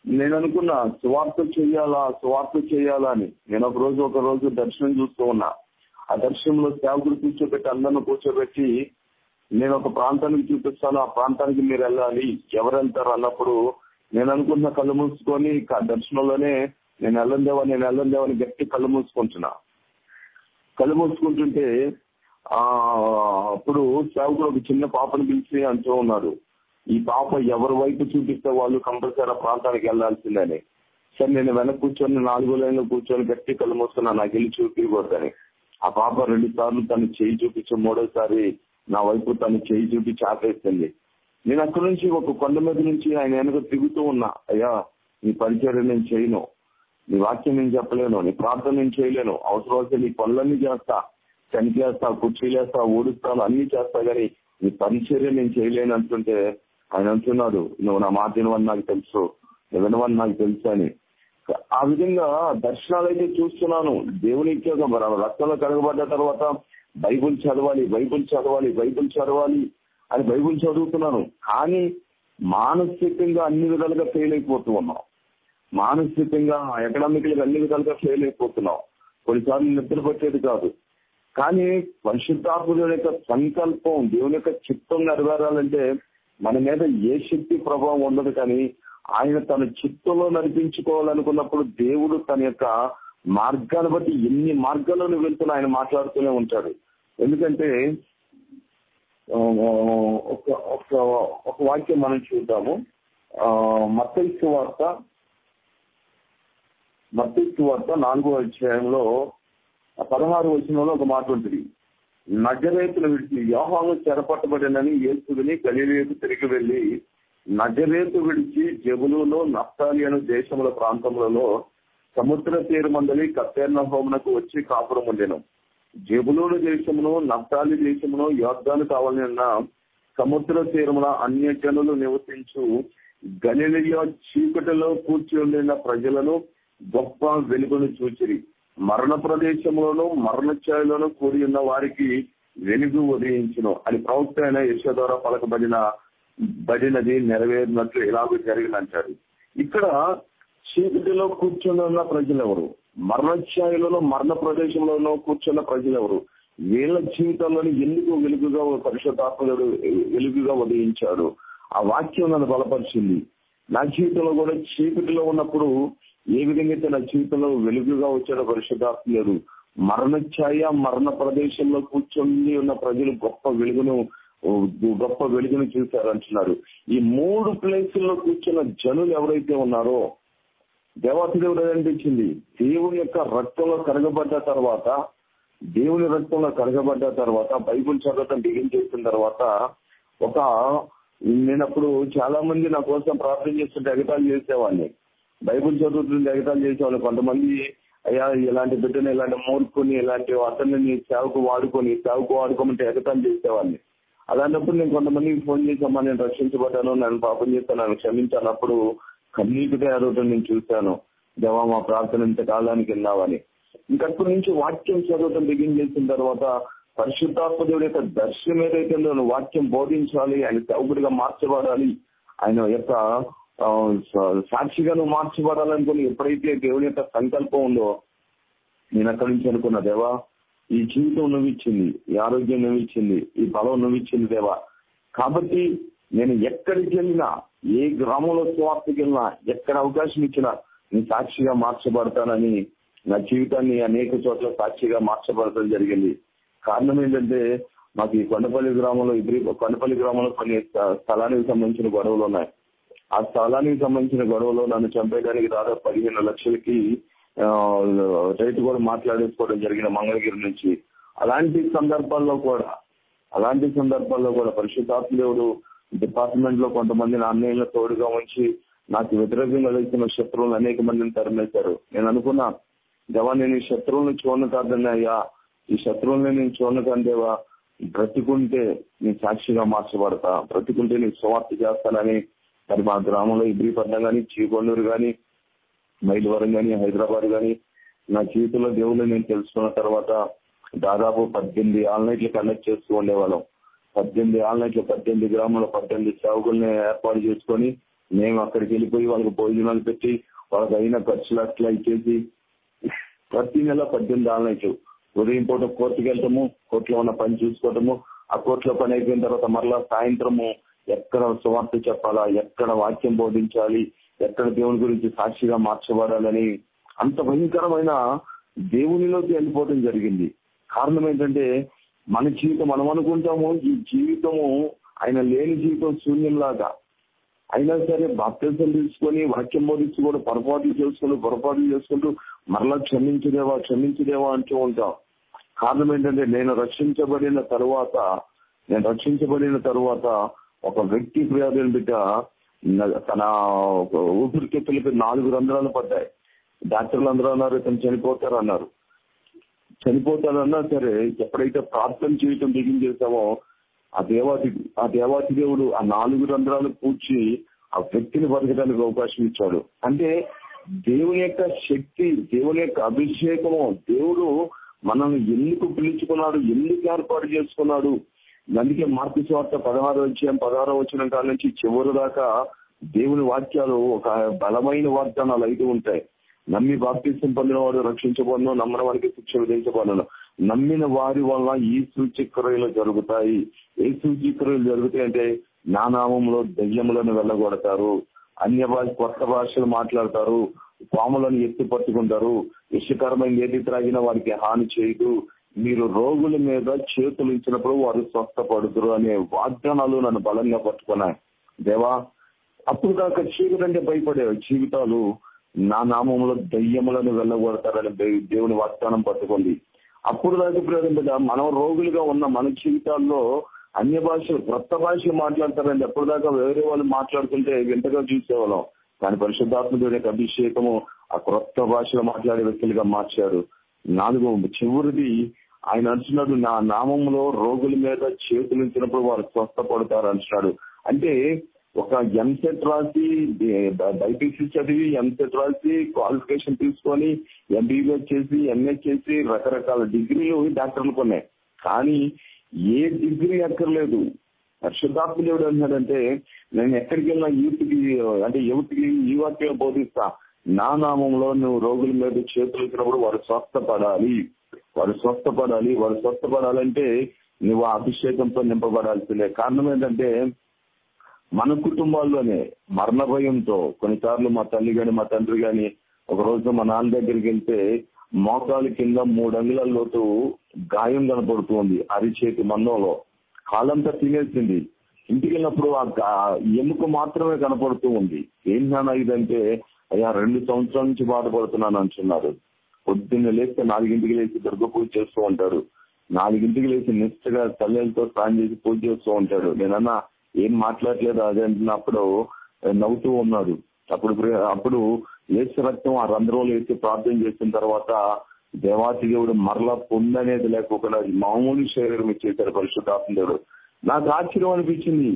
నేను అనుకున్నా సువార్త చేయాలా సువార్త చేయాలా అని నేను ఒక రోజు ఒక రోజు దర్శనం చూస్తూ ఉన్నా ఆ దర్శనంలో సేవకుడు కూర్చోబెట్టి అందరిని కూర్చోబెట్టి నేను ఒక ప్రాంతానికి చూపిస్తాను ఆ ప్రాంతానికి మీరు వెళ్ళాలి ఎవరు వెళ్తారు అన్నప్పుడు నేను అనుకున్న కళ్ళు మూసుకొని క- దర్శనంలోనే నేను వెళ్ళందేవా నేను వెళ్ళందేవా అని గట్టి కళ్ళు మూసుకుంటున్నా కళ్ళు మూసుకుంటుంటే ఆ అప్పుడు సేవకుడు ఒక చిన్న పాపను పిలిచి అంటూ ఉన్నాడు ఈ పాప ఎవరి వైపు చూపిస్తే వాళ్ళు కంపల్సరీ ఆ ప్రాంతానికి వెళ్లాల్సిందని సరే నేను వెనక కూర్చొని నాలుగో లైన్లో కూర్చొని గట్టి కళ్ళు మూసుకున్నా నాకు వెళ్ళి చూపించకూడదని ఆ పాప రెండు సార్లు తను చేయి చూపించి మూడోసారి నా వైపు తను చేయి చూపించి ఆపేస్తుంది నేను అక్కడి నుంచి ఒక కొండ మీద నుంచి ఆయన వెనక తిరుగుతూ ఉన్నా అయ్యా నీ పరిచయం నేను చేయను నీ వాక్యం నేను చెప్పలేను నీ ప్రార్థన నేను చేయలేను అవసరం వస్తే నీ పనులన్నీ చేస్తా చనికేస్తా కుర్చీలేస్తా ఊడుస్తాను అన్ని చేస్తా గానీ నీ పరిచర్య నేను చేయలేను అంటుంటే ఆయన అంటున్నాడు నువ్వు నా మాట వినవని నాకు తెలుసు నువ్వు వినవని నాకు తెలుసు అని ఆ విధంగా దర్శనాలు అయితే చూస్తున్నాను దేవునికి ఒక మన రక్తంలో కడగబడ్డ తర్వాత బైబుల్ చదవాలి బైబుల్ చదవాలి బైబుల్ చదవాలి అని బైబుల్ చదువుతున్నాను కానీ మానసికంగా అన్ని విధాలుగా ఫెయిల్ అయిపోతూ ఉన్నాం మానసికంగా ఎకనామికల్ అన్ని విధాలుగా ఫెయిల్ అయిపోతున్నాం కొన్నిసార్లు నిద్ర పట్టేది కాదు కానీ పరిశుద్ధాత్ముడు యొక్క సంకల్పం దేవుని యొక్క చిత్తం నెరవేరాలంటే మన మీద ఏ శక్తి ప్రభావం ఉండదు కానీ ఆయన తన చిత్తంలో నడిపించుకోవాలనుకున్నప్పుడు దేవుడు తన యొక్క మార్గాన్ని బట్టి ఎన్ని మార్గాలను వెళ్తున్నా ఆయన మాట్లాడుతూనే ఉంటాడు ఎందుకంటే ఆ, ఒక ఒక ఒక వాక్యం మనం చూద్దాము మత్తైసు వార్త మత్తైసు వార్త నాలుగో అధ్యాయంలో పదహారు వచనంలో ఒక మాట ఉంటుంది నజరేతులు విడిచి యోహాను చెరపట్టబడినని యేసుని గలిలేకు తిరిగి వెళ్లి నజరేతు విడిచి జబులులో నఫ్తాలి అను దేశముల ప్రాంతములలో సముద్ర తీరమందలి కత్తెర్ణ హోమునకు వచ్చి కాపురం ఉండెను జబులూను దేశమును నఫ్తాలి దేశమును యోర్దాను కావాలన్న సముద్ర తీరమున అన్య జనులు నివసించు గలిలియో చీకటిలో కూర్చి ఉండిన ప్రజలను గొప్ప వెలుగును చూచిరి మరణ ప్రదేశంలోను మరణ ఛాయలోను కూడి ఉన్న వారికి వెలుగు ఉదయించును అని ప్రవక్త అయిన యశ ద్వారా పలకబడిన బడినది నెరవేరినట్లు ఎలాగో జరిగిందంటాడు ఇక్కడ చీకటిలో కూర్చొని ఉన్న ప్రజలు ఎవరు మరణఛాయలోనూ మరణ ప్రదేశంలోనూ కూర్చున్న ప్రజలు ఎవరు వీళ్ళ జీవితంలోని ఎందుకు వెలుగుగా పరిశుద్ధాత్మడు వెలుగుగా ఉదయించాడు ఆ వాక్యం నన్ను బలపరిచింది నా జీవితంలో కూడా చీకటిలో ఉన్నప్పుడు ఏ విధంగా అయితే నా జీవితంలో వెలుగుగా వచ్చాడో పరిశుద్ధాత్మడు మరణ ఛాయ మరణ ప్రదేశంలో కూర్చొని ఉన్న ప్రజలు గొప్ప వెలుగును గొప్ప వెలుగును చూశారు అంటున్నారు ఈ మూడు ప్లేసుల్లో కూర్చున్న జనులు ఎవరైతే ఉన్నారో దేవతదేవుడు అనిపించింది దేవుని యొక్క రక్తంలో కరగబడ్డ తర్వాత దేవుని రక్తంలో కరగబడ్డ తర్వాత బైబుల్ చదవటం బిగిన్ చేసిన తర్వాత ఒక నేనప్పుడు చాలా మంది నా కోసం ప్రార్థన చేస్తుంటే ఎగతాలు చేసేవాడిని బైబుల్ చదువుతుంటే ఎగతాలు చేసేవాళ్ళు కొంతమంది అయ్యా ఇలాంటి బిడ్డను ఇలాంటి మూర్ఖుని ఇలాంటి అతన్ని నీ సేవకు వాడుకొని సేవకు వాడుకోమంటే ఎగతాలు చేసేవాడిని అలాంటప్పుడు నేను కొంతమందికి ఫోన్ చేసామా నేను రక్షించబడ్డాను నన్ను పాపం చేస్తాను నన్ను క్షమించానప్పుడు కన్నీటిగా అడగటం నేను చూశాను దేవా మా ప్రార్థన ఇంత కాలానికి విన్నావని ఇంకప్పటి నుంచి వాక్యం చదవటం బిగిన్ చేసిన తర్వాత పరిశుద్ధాత్మదేవుడి యొక్క దర్శనం ఏదైతే ఉందో నువ్వు వాక్యం బోధించాలి ఆయన సేవకుడిగా మార్చబడాలి ఆయన యొక్క ఆ, సా- సాక్షిగా నువ్వు మార్చబడాలనుకుని ఎప్పుడైతే దేవుని యొక్క సంకల్పం ఉందో నేను అక్కడి నుంచి అనుకున్నా దేవా ఈ జీవితం నువ్వు ఇచ్చింది ఈ ఆరోగ్యం నువ్వు ఇచ్చింది ఈ బలం నువ్వు ఇచ్చింది దేవా కాబట్టి నేను ఎక్కడికి వెళ్ళినా ఏ గ్రామంలో స్వార్థకి వెళ్ళినా ఎక్కడ అవకాశం ఇచ్చినా నీ సాక్షిగా మార్చబడతానని నా జీవితాన్ని అనేక చోట్ల సాక్షిగా మార్చబడటం జరిగింది కారణం ఏంటంటే మాకు ఈ కొండపల్లి గ్రామంలో ఇద్దరి కొండపల్లి గ్రామంలో కొన్ని స్థ- స్థలానికి సంబంధించిన గొడవలు ఉన్నాయి ఆ స్థలానికి సంబంధించిన గొడవలో నన్ను చంపేయడానికి దాదాపు పదిహేను లక్షలకి ఆ, రైతు కూడా మాట్లాడేసుకోవడం జరిగిన మంగళగిరి నుంచి అలాంటి సందర్భాల్లో కూడా అలాంటి సందర్భాల్లో కూడా పరిశుద్ధాత్మదేవుడు డిపార్ట్మెంట్ లో కొంతమంది నా అన్నయ్యలను తోడుగా ఉంచి నాకు వ్యతిరేకంగా వెళ్తున్న శత్రువులు అనేక మందిని తరిమేశారు నేను అనుకున్నా దేవా నేను ఈ శత్రువులను చూడను కాదని అయ్యా ఈ శత్రువుల్ని నేను చూడను కందేవా బ్రతికుంటే నీ సాక్షిగా మార్చబడతా బ్రతికుంటే నీకు సువార్త చేస్తానని మరి మా గ్రామంలో ఇబ్రిపట్నం గాని చీకొండూరు గాని మైలవరం గాని హైదరాబాద్ గాని నా జీవితంలో దేవుళ్ళు నేను తెలుసుకున్న తర్వాత దాదాపు పద్దెనిమిది ఆన్లైన్లు కండక్ట్ చేస్తూ ఉండేవాళ్ళం పద్దెనిమిది ఆన్లైన్లు పద్దెనిమిది గ్రామంలో పద్దెనిమిది సేవకుల్ని ఏర్పాటు చేసుకొని మేము అక్కడికి వెళ్ళిపోయి వాళ్ళకి భోజనాలు పెట్టి వాళ్ళకి అయిన ఖర్చులు అట్లా ఇచ్చేసి ప్రతి నెల పద్దెనిమిది ఆన్లైన్స్ ఉదయం పూట కోర్టుకి వెళ్తాము కోర్టులో ఉన్న పని చూసుకోవటము ఆ కోర్టులో పని అయిపోయిన తర్వాత మరలా సాయంత్రము ఎక్కడ సువార్త చెప్పాలా ఎక్కడ వాక్యం బోధించాలి ఎక్కడ దేవుని గురించి సాక్షిగా మార్చబడాలని అంత భయంకరమైన దేవునిలోకి వెళ్ళిపోవడం జరిగింది కారణం ఏంటంటే మన జీవితం మనం అనుకుంటాము ఈ జీవితము ఆయన లేని జీవితం శూన్యంలాగా అయినా సరే బాప్తిజం తీసుకొని వాక్యం బోధించి కూడా పొరపాట్లు చేసుకుంటూ పొరపాట్లు చేసుకుంటూ మరలా క్షమించదేవా క్షమించదేవా అంటూ ఉంటాం కారణం ఏంటంటే నేను రక్షించబడిన తరువాత నేను రక్షించబడిన తరువాత ఒక వ్యక్తి ప్రియాదం బిడ్డ న- తన ఊపిరితిత్తులకి నాలుగు రంధ్రాలు పడ్డాయి డాక్టర్లు అందరూ అన్నారు ఇతను చనిపోతారు అన్నారు చనిపోతాడన్నా సరే ఎప్పుడైతే ప్రార్థన చేయటం బిగిన్ చేశామో ఆ దేవాతి ఆ దేవాతి దేవుడు ఆ నాలుగు రంధ్రాలు పూడ్చి ఆ వ్యక్తిని బతకడానికి అవకాశం ఇచ్చాడు అంటే దేవుని యొక్క శక్తి దేవుని యొక్క అభిషేకము దేవుడు మనల్ని ఎందుకు పిలుచుకున్నాడు ఎందుకు ఏర్పాటు చేసుకున్నాడు అందుకే మార్పు స్వార్థ పదహారు వచ్చాం పదహారు వచ్చిన కాడ నుంచి చివరి దాకా దేవుని వాక్యాలు ఒక బలమైన వాగ్దానాలు అయితే ఉంటాయి నమ్మి బాప్తిసం పొందిన వాడు రక్షించబడను నమ్మిన వారికి శిక్ష విధించబడను నమ్మిన వారి వల్ల ఈ సూచక్రియలు జరుగుతాయి ఏ సూచక్రియలు జరుగుతాయి అంటే నా నామంలో దయ్యములను వెళ్ళగొడతారు అన్య భాష కొత్త భాషలు మాట్లాడతారు పాములను ఎత్తి పట్టుకుంటారు విషకరమైన ఏది త్రాగిన వారికి హాని చేయదు మీరు రోగుల మీద చేతులు ఇచ్చినప్పుడు వారు స్వస్థపడుతురు అనే వాగ్దానాలు నన్ను బలంగా పట్టుకున్నాయి దేవా అప్పుడు దాకా చీకటి అంటే భయపడే జీవితాలు నా నామంలో దయ్యములను వెళ్ళగొడతారని దే- దేవుని వాగ్దానం పట్టుకుంది అప్పుడు దాకా ప్రయోజనం కదా మనం రోగులుగా ఉన్న మన జీవితాల్లో అన్య భాషలు కొత్త భాషలు మాట్లాడతారండి అప్పుడు దాకా వేరే వాళ్ళు మాట్లాడుతుంటే వింతగా చూసేవాళ్ళం కానీ పరిశుద్ధాత్మ దేవుని యొక్క అభిషేకము ఆ క్రొత్త భాషలో మాట్లాడే వ్యక్తులుగా మార్చారు నాలుగో చివరిది ఆయన అంటున్నాడు నా నామంలో రోగుల మీద చేతులు ఉంచినప్పుడు వారు స్వస్థపడతారు అంటున్నాడు అంటే ఒక ఎంసెట్ రాసి బైపీసీ చదివి ఎంసెట్ రాసి క్వాలిఫికేషన్ తీసుకొని ఎంబీబీఎస్ చేసి ఎంఏ చేసి రకరకాల డిగ్రీలు డాక్టర్లు కొన్నాయి కానీ ఏ డిగ్రీ అక్కర్లేదు పరిశుద్ధాత్మ దేవుడు అంటున్నాడంటే నేను ఎక్కడికి వెళ్ళినా యూత్కి అంటే యువతికి ఈ వాక్యం బోధిస్తా నా నామంలో నువ్వు రోగుల మీద చేతులు ఇచ్చినప్పుడు వారు స్వస్థపడాలి వారు స్వస్థపడాలి వారు స్వస్థపడాలంటే నువ్వు ఆ అభిషేకంతో నింపబడాల్సిందే కారణం ఏంటంటే మన కుటుంబాల్లోనే మరణ భయంతో కొన్నిసార్లు మా తల్లి గాని మా తండ్రి గాని ఒక రోజు మా నాన్న దగ్గరికి వెళ్తే మోకాలు కింద మూడు అంగుళాల లోతు గాయం కనపడుతుంది అరిచేతి మన్నంలో కాలంతా తినేసింది ఇంటికి వెళ్ళినప్పుడు ఆ గా- ఎముక మాత్రమే కనపడుతూ ఉంది ఏం నాన్న ఇదంటే అయ్యా రెండు సంవత్సరాల నుంచి బాధపడుతున్నాను అంటున్నారు పొద్దున్న లేస్తే నాలుగింటికి లేచి దుర్గ పూజ చేస్తూ ఉంటాడు నాలుగింటికి లేచి నిష్టగా తల్లితో స్నానం చేసి పూజ చేస్తూ ఉంటాడు నేనన్నా ఏం మాట్లాడలేదు అదే అంటున్నప్పుడు నవ్వుతూ ఉన్నాడు అప్పుడు ప్రి- అప్పుడు ఏసు రక్తం ఆ రంధ్రంలో వేసి ప్రార్థన చేసిన తర్వాత దేవాతి దేవుడు మరలా పొందనేది లేకుండా మామూలు శరీరం ఇచ్చేశారు పరిశుద్ధాత్మ దేవుడు నాకు ఆశ్చర్యం అనిపించింది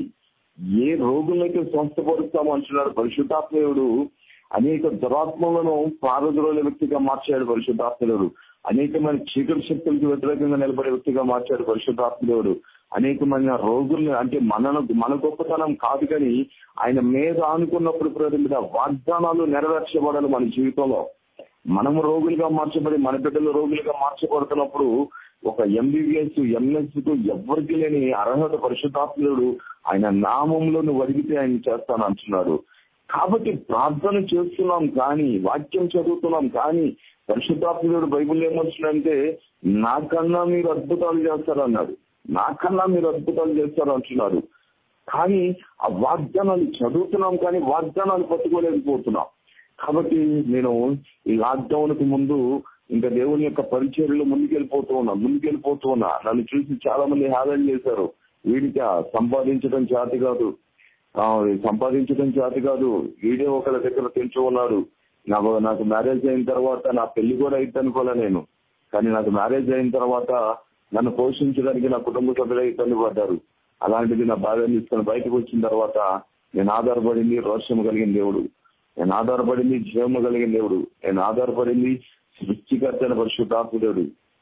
ఏ రోగులైతే స్వస్థపరుస్తామో అంటున్నాడు పరిశుద్ధాత్మ దేవుడు అనేక దురాత్మలను పారద్రోల వ్యక్తిగా మార్చాడు పరిశుద్ధాత్మదేవుడు అనేకమైన చీకటి శక్తులకు వ్యతిరేకంగా నిలబడే వ్యక్తిగా మార్చాడు పరిశుద్ధాత్మదేవుడు అనేకమైన రోగుల్ని అంటే మన మన గొప్పతనం కాదు కానీ ఆయన మీద ఆనుకున్నప్పుడు ప్రజల మీద వాగ్దానాలు నెరవేర్చబడాలి మన జీవితంలో మనము రోగులుగా మార్చబడి మన బిడ్డలు రోగులుగా మార్చబడుతున్నప్పుడు ఒక ఎంబీబీఎస్ ఎంఎస్ కు ఎవరికి లేని అర్హత పరిశుద్ధాత్ముడు ఆయన నామంలో నువ్వు అడిగితే ఆయన చేస్తాను అంటున్నాడు కాబట్టి ప్రార్థన చేస్తున్నాం కానీ వాక్యం చదువుతున్నాం కానీ పరిశుద్ధాత్ముడు బైబుల్ ఏమొచ్చిందంటే నాకన్నా మీరు అద్భుతాలు చేస్తారు అన్నాడు నాకన్నా మీరు అద్భుతాలు చేస్తారు అంటున్నాడు కానీ ఆ వాగ్దానాలు చదువుతున్నాం కానీ వాగ్దానాలు పట్టుకోలేకపోతున్నాం కాబట్టి నేను ఈ లాక్డౌన్ కు ముందు ఇంకా దేవుని యొక్క పరిచర్యలు ముందుకెళ్ళిపోతూ ఉన్నా ముందుకెళ్ళిపోతూ ఉన్నా నన్ను చూసి చాలా మంది హ్యాలెన్ చేశారు వీడికి ఆ సంపాదించడం చేతి కాదు ఆ, సంపాదించడం చేతి కాదు వీడే ఒకరి దగ్గర తెలుసు ఉన్నాడు నాకు నాకు మ్యారేజ్ అయిన తర్వాత నా పెళ్లి కూడా అయితే అనుకోలే నేను కానీ నాకు మ్యారేజ్ అయిన తర్వాత నన్ను పోషించడానికి నా కుటుంబ సభ్యులు ఇబ్బంది పడ్డారు అలాంటిది నా భార్యను తీసుకొని బయటకు వచ్చిన తర్వాత నేను ఆధారపడింది రోషం కలిగిన దేవుడు నేను ఆధారపడింది జీవము కలిగిన దేవుడు నేను ఆధారపడింది సృష్టికర్తైన పరిశుద్ధాత్మ దేవుడు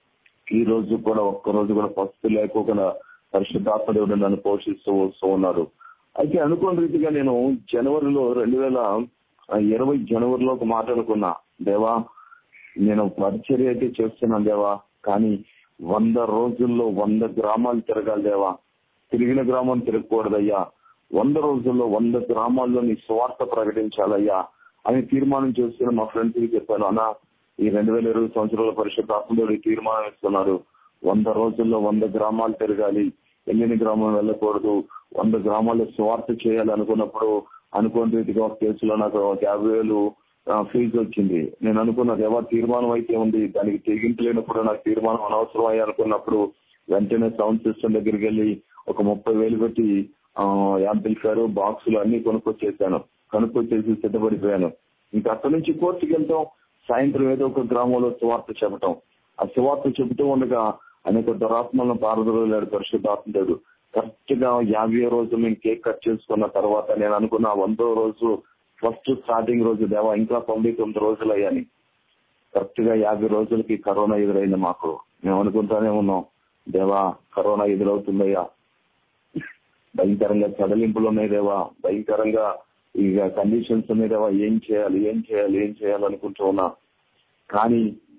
ఈ రోజు కూడా ఒక్క రోజు కూడా పస్తు లేకోకుండా పరిశుద్ధాత్మ దేవుడు నన్ను పోషిస్తూ వస్తూ ఉన్నాడు అయితే అనుకోని రీతిగా నేను జనవరిలో రెండు వేల ఇరవై జనవరిలో ఒక మాట అనుకున్నా దేవా నేను పరిచర్య అయితే చేస్తున్నాను దేవా కానీ వంద రోజుల్లో వంద గ్రామాలు తిరగాలి దేవా తిరిగిన గ్రామం తిరగకూడదయ్యా వంద రోజుల్లో వంద గ్రామాల్లో నీ స్వార్థ ప్రకటించాలయ్యా అని తీర్మానం చేస్తున్న మా ఫ్రెండ్స్ కి చెప్పాను అన్న ఈ రెండు వేల ఇరవై సంవత్సరాల పరిషత్ ఆత్మలో ఈ తీర్మానం ఇస్తున్నారు వంద రోజుల్లో వంద గ్రామాలు తిరగాలి ఎన్ని గ్రామం వెళ్ళకూడదు వంద గ్రామాల్లో స్వార్థ చేయాలి అనుకున్నప్పుడు అనుకోని రీతిగా ఒక కేసులో నాకు ఒక యాభై వేలు ఫీజు వచ్చింది నేను అనుకున్నది ఎవరు తీర్మానం అయితే ఉంది దానికి తెగించలేనప్పుడు నాకు తీర్మానం అనవసరం అయ్యి అనుకున్నప్పుడు వెంటనే సౌండ్ సిస్టమ్ దగ్గరికి వెళ్ళి ఒక ముప్పై వేలు పెట్టి యాంప్లిఫైర్ బాక్సులు అన్ని కొనుక్కొచ్చేసాను కొనుక్కొచ్చేసి సిద్ధపడిపోయాను ఇంకా అక్కడి నుంచి కోర్టుకి వెళ్తాం సాయంత్రం ఏదో ఒక గ్రామంలో సువార్త చెప్పటం ఆ సువార్త చెబుతూ ఉండగా అనేక దురాత్మలను పారదలేడు పరిశుద్ధాత్మడు కరెక్ట్ గా యాభై రోజు మేము కేక్ కట్ చేసుకున్న తర్వాత నేను అనుకున్న వందో రోజు ఫస్ట్ స్టార్టింగ్ రోజు దేవా ఇంకా తొంభై తొమ్మిది రోజులు అయ్యాని కరెక్ట్ గా యాభై రోజులకి కరోనా ఎదురైంది మాకు మేము అనుకుంటానే ఉన్నాం దేవా కరోనా ఎదురవుతుందయ్యా భయంకరంగా చడలింపులు ఉన్నాయి దేవా భయంకరంగా ఇక కండిషన్స్ ఉన్నాయి దేవా ఏం చేయాలి ఏం చేయాలి ఏం చేయాలి అనుకుంటూ ఉన్నా కానీ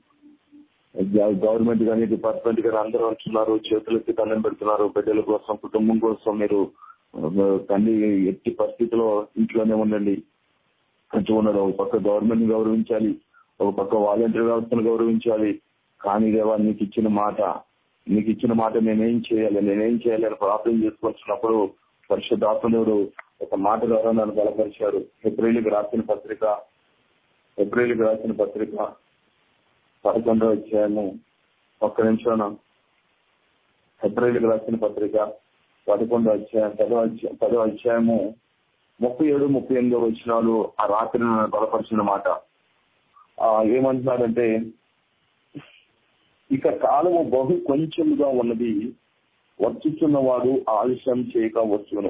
గవర్నమెంట్ కానీ డిపార్ట్మెంట్ కానీ అందరూ అంటున్నారు చేతులెత్తి దండం పెడుతున్నారు బిడ్డల కోసం కుటుంబం కోసం మీరు తల్లి ఎట్టి పరిస్థితిలో ఇంట్లోనే ఉండండి అంటూ ఉన్నారు ఒక పక్క గవర్నమెంట్ గౌరవించాలి ఒక పక్క వాలంటీర్ వ్యవస్థను గౌరవించాలి కానీ దేవా నీకు ఇచ్చిన మాట నీకు ఇచ్చిన మాట నేనేం చేయాలి నేనేం చేయాలి అని ప్రార్థన చేసుకొచ్చినప్పుడు పరిశుద్ధాత్మదేవుడు ఒక మాట ద్వారా నన్ను బలపరిచాడు ఏప్రిల్కి రాసిన పత్రిక ఏప్రిల్కి రాసిన పత్రిక పదకొండో అధ్యాయము ఒక్క నిమిషం ఏప్రిల్కి రాసిన పత్రిక పదకొండో అధ్యాయం పదో అధ్యాయం పదో అధ్యాయము ముప్పై ఏడు ముప్పై ఎనిమిదో వచ్చినాలు ఆ రాత్రి నన్ను బలపరిచిన మాట ఆ ఏమంటున్నారంటే ఇక కాలము బహు కొంచెముగా ఉన్నది వచ్చుచున్నవాడు ఆలస్యం చేయక వచ్చును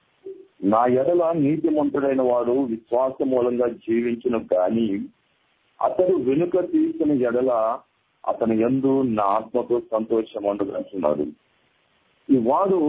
నా ఎడల నీతిమంతుడైన వాడు విశ్వాస మూలంగా జీవించిన గాని అతడు వెనుక తీసిన ఎడల అతని ఎందు నా ఆత్మకు సంతోషం అంటున్నాడు ఈ వాడు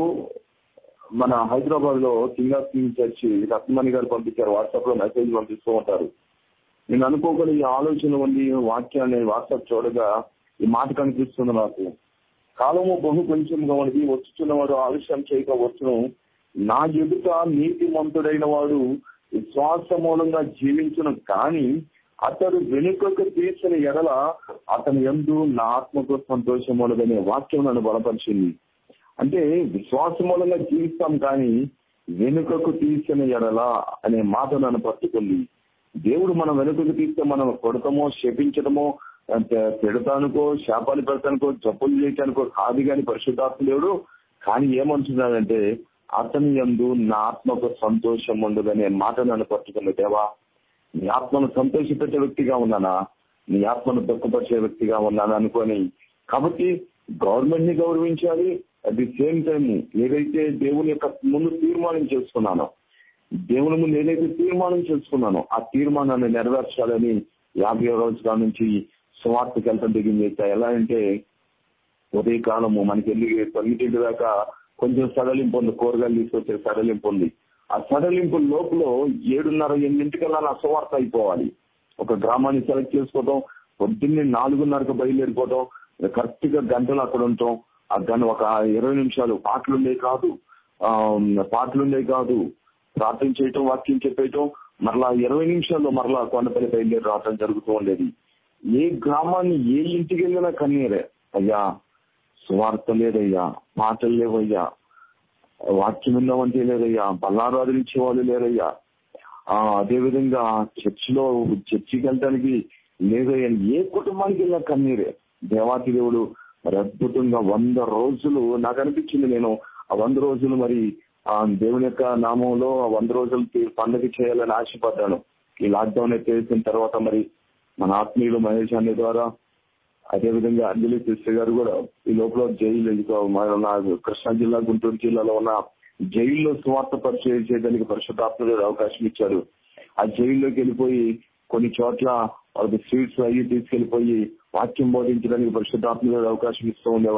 మన హైదరాబాద్ లో King of King Church Ratmani గారు పంపించారు వాట్సాప్ లో మెసేజ్ పంపిస్తూ ఉంటారు నేను అనుకోకుండా ఈ ఆలోచన ఉంది వాక్యాన్ని వాట్సాప్ చూడగా ఈ మాట కనిపిస్తుంది నాకు కాలము బహు కొంచెంగా ఉన్నది వచ్చుచున్నవాడు ఆలస్యం చేయక వచ్చును నా ఎదుట నీతిమంతుడైన వాడు విశ్వాస మూలంగా జీవించును కానీ అతడు వెనుకకు తీర్చిన ఎడల అతని ఎందు నా ఆత్మకు సంతోషములదనే వాక్యం నన్ను బలపరిచింది అంటే విశ్వాస మూలంగా జీవిస్తాం కానీ వెనుకకు తీసిన ఎడల అనే మాట నన్ను పట్టుకుంది దేవుడు మనం వెనుకకు తీస్తే మనం కొడతామో శపించడమో పెడతానుకో శాపాలు పెడతానుకో జబ్బులు చేయటానికో కాదు కాని పరిశుద్ధాత్మ దేవుడు కానీ ఏమంటున్నాడంటే అతని ఎందు నా ఆత్మకు సంతోషం ఉండదనే మాట నన్ను పట్టుకుంది దేవా నీ ఆత్మను సంతోషపెట్టే వ్యక్తిగా ఉన్నానా నీ ఆత్మను దుఃఖపరిచే వ్యక్తిగా ఉన్నాను అనుకొని కాబట్టి గవర్నమెంట్ ని గౌరవించాలి అట్ ది సేమ్ టైం ఏదైతే దేవుని యొక్క ముందు తీర్మానం చేసుకున్నానో దేవుని ముందు ఏదైతే తీర్మానం చేసుకున్నానో ఆ తీర్మానాన్ని నెరవేర్చాలని యాభై రోజుల నుంచి సువార్తకి వెళ్తాం దిగింది ఎలా అంటే ఉదయకాలము మనకి వెళ్ళి తొమ్మిదింటి దాకా కొంచెం సడలింపు ఉంది కూరగాయలు తీసుకొచ్చే సడలింపు ఉంది ఆ సడలింపు లోపల ఏడున్నర ఎనిమిదింటికల్లా నా సువార్త అయిపోవాలి ఒక గ్రామాన్ని సెలెక్ట్ చేసుకోవడం పొద్దున్నే నాలుగున్నరకు బయలుదేరిపోవడం కరెక్ట్ గా గంటలు అక్కడ ఉంటాం ఆ గంట ఒక ఇరవై నిమిషాలు పాటలుండే కాదు ఆ పాటలుండే కాదు ప్రార్థన చేయటం వాక్యం చెప్పేయటం మరలా ఇరవై నిమిషాల్లో మరలా కొండపల్లి బయలుదేరి రావటం జరుగుతూ ఉండేది ఏ గ్రామాన్ని ఏ ఇంటికి వెళ్ళినా కన్నీరే అయ్యా స్వార్థ లేదయ్యా మాటలు లేవయ్యా వాక్యం విన్నామంటే లేదయ్యా బల్లారాధనించే వాళ్ళు లేరయ్యా ఆ అదే విధంగా చర్చిలో చర్చికి వెళ్ళడానికి లేదయ్యా ఏ కుటుంబానికి వెళ్ళినా కన్నీరే దేవాతి దేవుడు మరి అద్భుతంగా వంద రోజులు నాకు అనిపించింది నేను ఆ వంద రోజులు మరి ఆ దేవుని యొక్క నామంలో ఆ వంద రోజులు పండుగ చేయాలని ఆశపడ్డాను ఈ లాక్డౌన్ ఎత్తేసిన తర్వాత మరి మన ఆత్మీయులు మహేష్ అనే ద్వారా అదే విధంగా అంజలి కృష్ణ గారు కూడా ఈ లోపల జైలు మన కృష్ణా జిల్లా గుంటూరు జిల్లాలో ఉన్న జైల్లో స్వార్థ పరిచయం చేయడానికి పరిశుద్ధాత్మ అవకాశం ఇచ్చారు ఆ జైల్లోకి వెళ్ళిపోయి కొన్ని చోట్ల వాళ్ళకి స్వీట్స్ అయ్యి తీసుకెళ్లిపోయి వాక్యం బోధించడానికి పరిశుద్ధాత్మ అవకాశం ఇస్తూ ఉండేవారు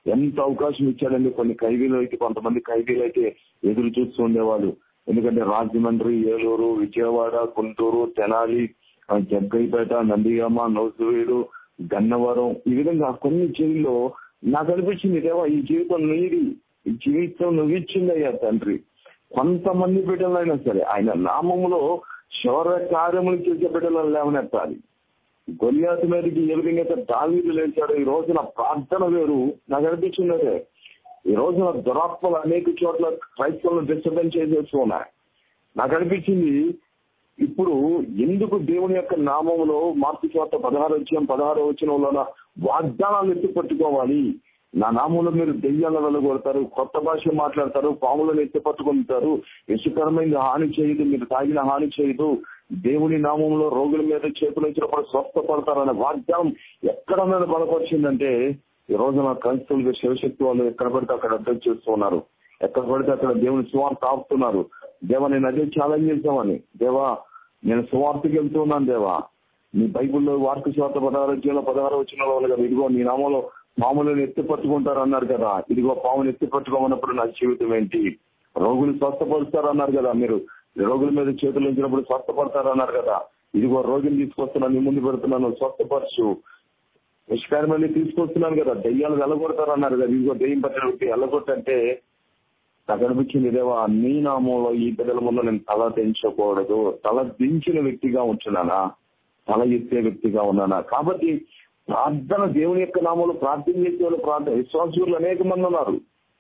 ఎంత అవకాశం ఇచ్చాడండి కొన్ని ఖైదీలు అయితే కొంతమంది ఖైదీలు అయితే ఎదురు చూస్తూ ఉండేవాళ్ళు ఎందుకంటే రాజమండ్రి ఏలూరు విజయవాడ గుంటూరు తెనాలి ఆ, జగ్గైపేట నందిగామ నౌసువీడు గన్నవరం ఈ విధంగా కొన్ని జైల్లో నాకు అనిపించింది దేవా ఈ జీవితం నీది ఈ జీవితం నువ్వు ఇచ్చిందయ్యా తండ్రి కొంతమంది బిడ్డలైనా సరే ఆయన నామములో శౌర కార్యములు చేసే బిడ్డలను లేవనెత్తాలి గొలియాతు మీదకి ఏ విధంగా అయితే దావీదు లేచాడు ఈ రోజున ప్రార్థన వేరు నాకు అనిపించింది అదే ఈ రోజున దురాత్మలు అనేక చోట్ల క్రైస్తవులను డిస్టర్బెన్స్ చేసేస్తూ ఉన్నాయి నాకు అనిపించింది ఇప్పుడు ఎందుకు దేవుని యొక్క నామంలో మార్పు చోట పదహారు వచ్చిన పదహారు వచ్చిన వాగ్దానాలు ఎత్తి పట్టుకోవాలి నా నామంలో మీరు దెయ్యాలను వెళ్ళగొడతారు కొత్త భాష మాట్లాడతారు పాములను ఎత్తి పట్టుకుంటారు ఇసుకరమైన హాని చేయదు మీరు తాగిన హాని చేయదు దేవుని నామంలో రోగుల మీద చేతులు ఇచ్చినప్పుడు స్వస్థపడతారనే వాగ్దానం ఎక్కడ మీద బలపరిచిందంటే ఈ రోజున క్రైస్తవులుగా శివశక్తి వాళ్ళు ఎక్కడ పడితే అక్కడ అర్థం చేస్తూ ఉన్నారు ఎక్కడ పడితే అక్కడ దేవుని సువార్త ఆపుతున్నారు దేవా నేను అదే ఛాలెంజ్ చేసామని దేవా నేను సువార్తకి వెళ్తున్నాను దేవా నీ బైబిల్లో వార్త స్వార్థ పదహారు అధ్యాయంలో పదహారు వచ్చిన వాళ్ళు కదా ఇదిగో నీ నామంలో పాములను ఎత్తి పట్టుకుంటారు అన్నారు కదా ఇదిగో పాములు ఎత్తి పట్టుకోమన్నప్పుడు నా జీవితం ఏంటి రోగులు స్వస్థపరుస్తారు అన్నారు కదా మీరు రోగుల మీద చేతులు ఉంచినప్పుడు స్వస్థపడతారు అన్నారు కదా ఇదిగో రోగిని తీసుకొస్తున్నాను నీ ముందు పెడుతున్నాను స్వస్థపరచు నిష్కారమని తీసుకొస్తున్నాను కదా దెయ్యాలు వెళ్ళగొడతారు అన్నారు కదా ఇదిగో దెయ్యం పట్టిన వ్యక్తి వెళ్ళగొట్టంటే నాకు అనిపించింది దేవా నీ నామంలో ఈ బిడ్డల ముందు నేను తల దించకూడదు తల దించిన వ్యక్తిగా ఉంటున్నానా తల ఎత్తే వ్యక్తిగా ఉన్నానా కాబట్టి ప్రార్థన దేవుని యొక్క నామంలో ప్రార్థన చేసే వాళ్ళు ప్రార్థన విశ్వాసులు అనేక మంది ఉన్నారు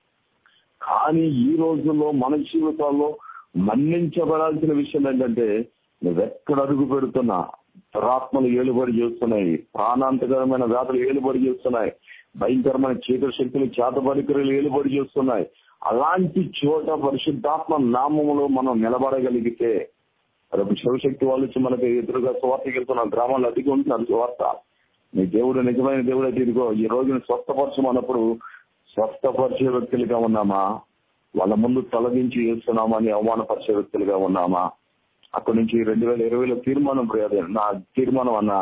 కానీ ఈ రోజుల్లో మన జీవితాల్లో మన్నించబడాల్సిన విషయం ఏంటంటే నువ్వెక్కడ అడుగు పెడుతున్నా దురాత్మలు ఏలుబడి చేస్తున్నాయి ప్రాణాంతకరమైన వ్యాధులు ఏలుబడి చేస్తున్నాయి భయంకరమైన చీకటి శక్తులు చేతబడికరులు ఏలుబడి చేస్తున్నాయి అలాంటి చోట పరిశుద్ధాత్మ నామములో మనం నిలబడగలిగితే రేపు శివశక్తి వాళ్ళు వచ్చి మనకి ఎదురుగా స్వార్థకి వెళ్తున్న గ్రామాల్లో అదిగి ఉంటున్నారు స్వార్థ నీ దేవుడు నిజమైన దేవుడు అయితే ఇదిగో ఈ రోజున స్వస్థపరచమన్నప్పుడు స్వస్థపరిచే వ్యక్తులుగా ఉన్నామా వాళ్ళ ముందు తలదించి చేస్తున్నామా అని అవమానపరిచే వ్యక్తులుగా ఉన్నామా అక్కడి నుంచి రెండు వేల ఇరవైలో తీర్మానం అదే నా తీర్మానం అన్న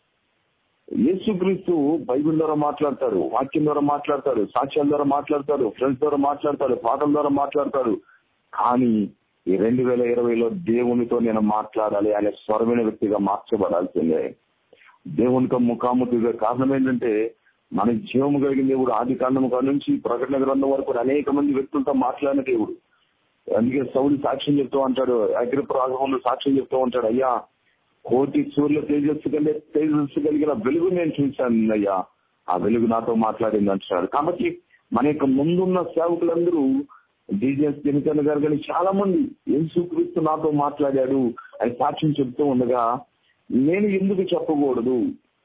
యేసుక్రీస్తు బైబిల్ ద్వారా మాట్లాడతాడు వాక్యం ద్వారా మాట్లాడతాడు సాక్ష్యాల ద్వారా మాట్లాడతాడు ఫ్రెండ్స్ ద్వారా మాట్లాడతాడు పాటల ద్వారా మాట్లాడతాడు కానీ ఈ రెండు వేల ఇరవైలో దేవునితో నేను మాట్లాడాలి అనే స్వరమైన వ్యక్తిగా మార్చబడాల్సిందే దేవునితో ముఖాముఖిగా కారణం ఏంటంటే మన జీవము కలిగిన దేవుడు ఆది కాండము కాడ నుంచి ప్రకటన గ్రంథం వరకు అనేక మంది వ్యక్తులతో మాట్లాడిన దేవుడు అందుకే సౌలు సాక్ష్యం చెప్తూ ఉంటాడు అగ్రప్రాగంలో సాక్ష్యం చెప్తూ ఉంటాడు అయ్యా కోటి సూర్యుల తేజస్సు కంటే తేజస్సు కలిగిన వెలుగు నేను చూశాను అయ్యా ఆ వెలుగు నాతో మాట్లాడింది అంటున్నాడు కాబట్టి మన యొక్క ముందున్న సేవకులందరూ డీజీఎస్ దినకర్ గారు కానీ చాలా మంది యేసుక్రీస్తు నాతో మాట్లాడాడు అని సాక్ష్యం చెప్తూ ఉండగా నేను ఎందుకు చెప్పకూడదు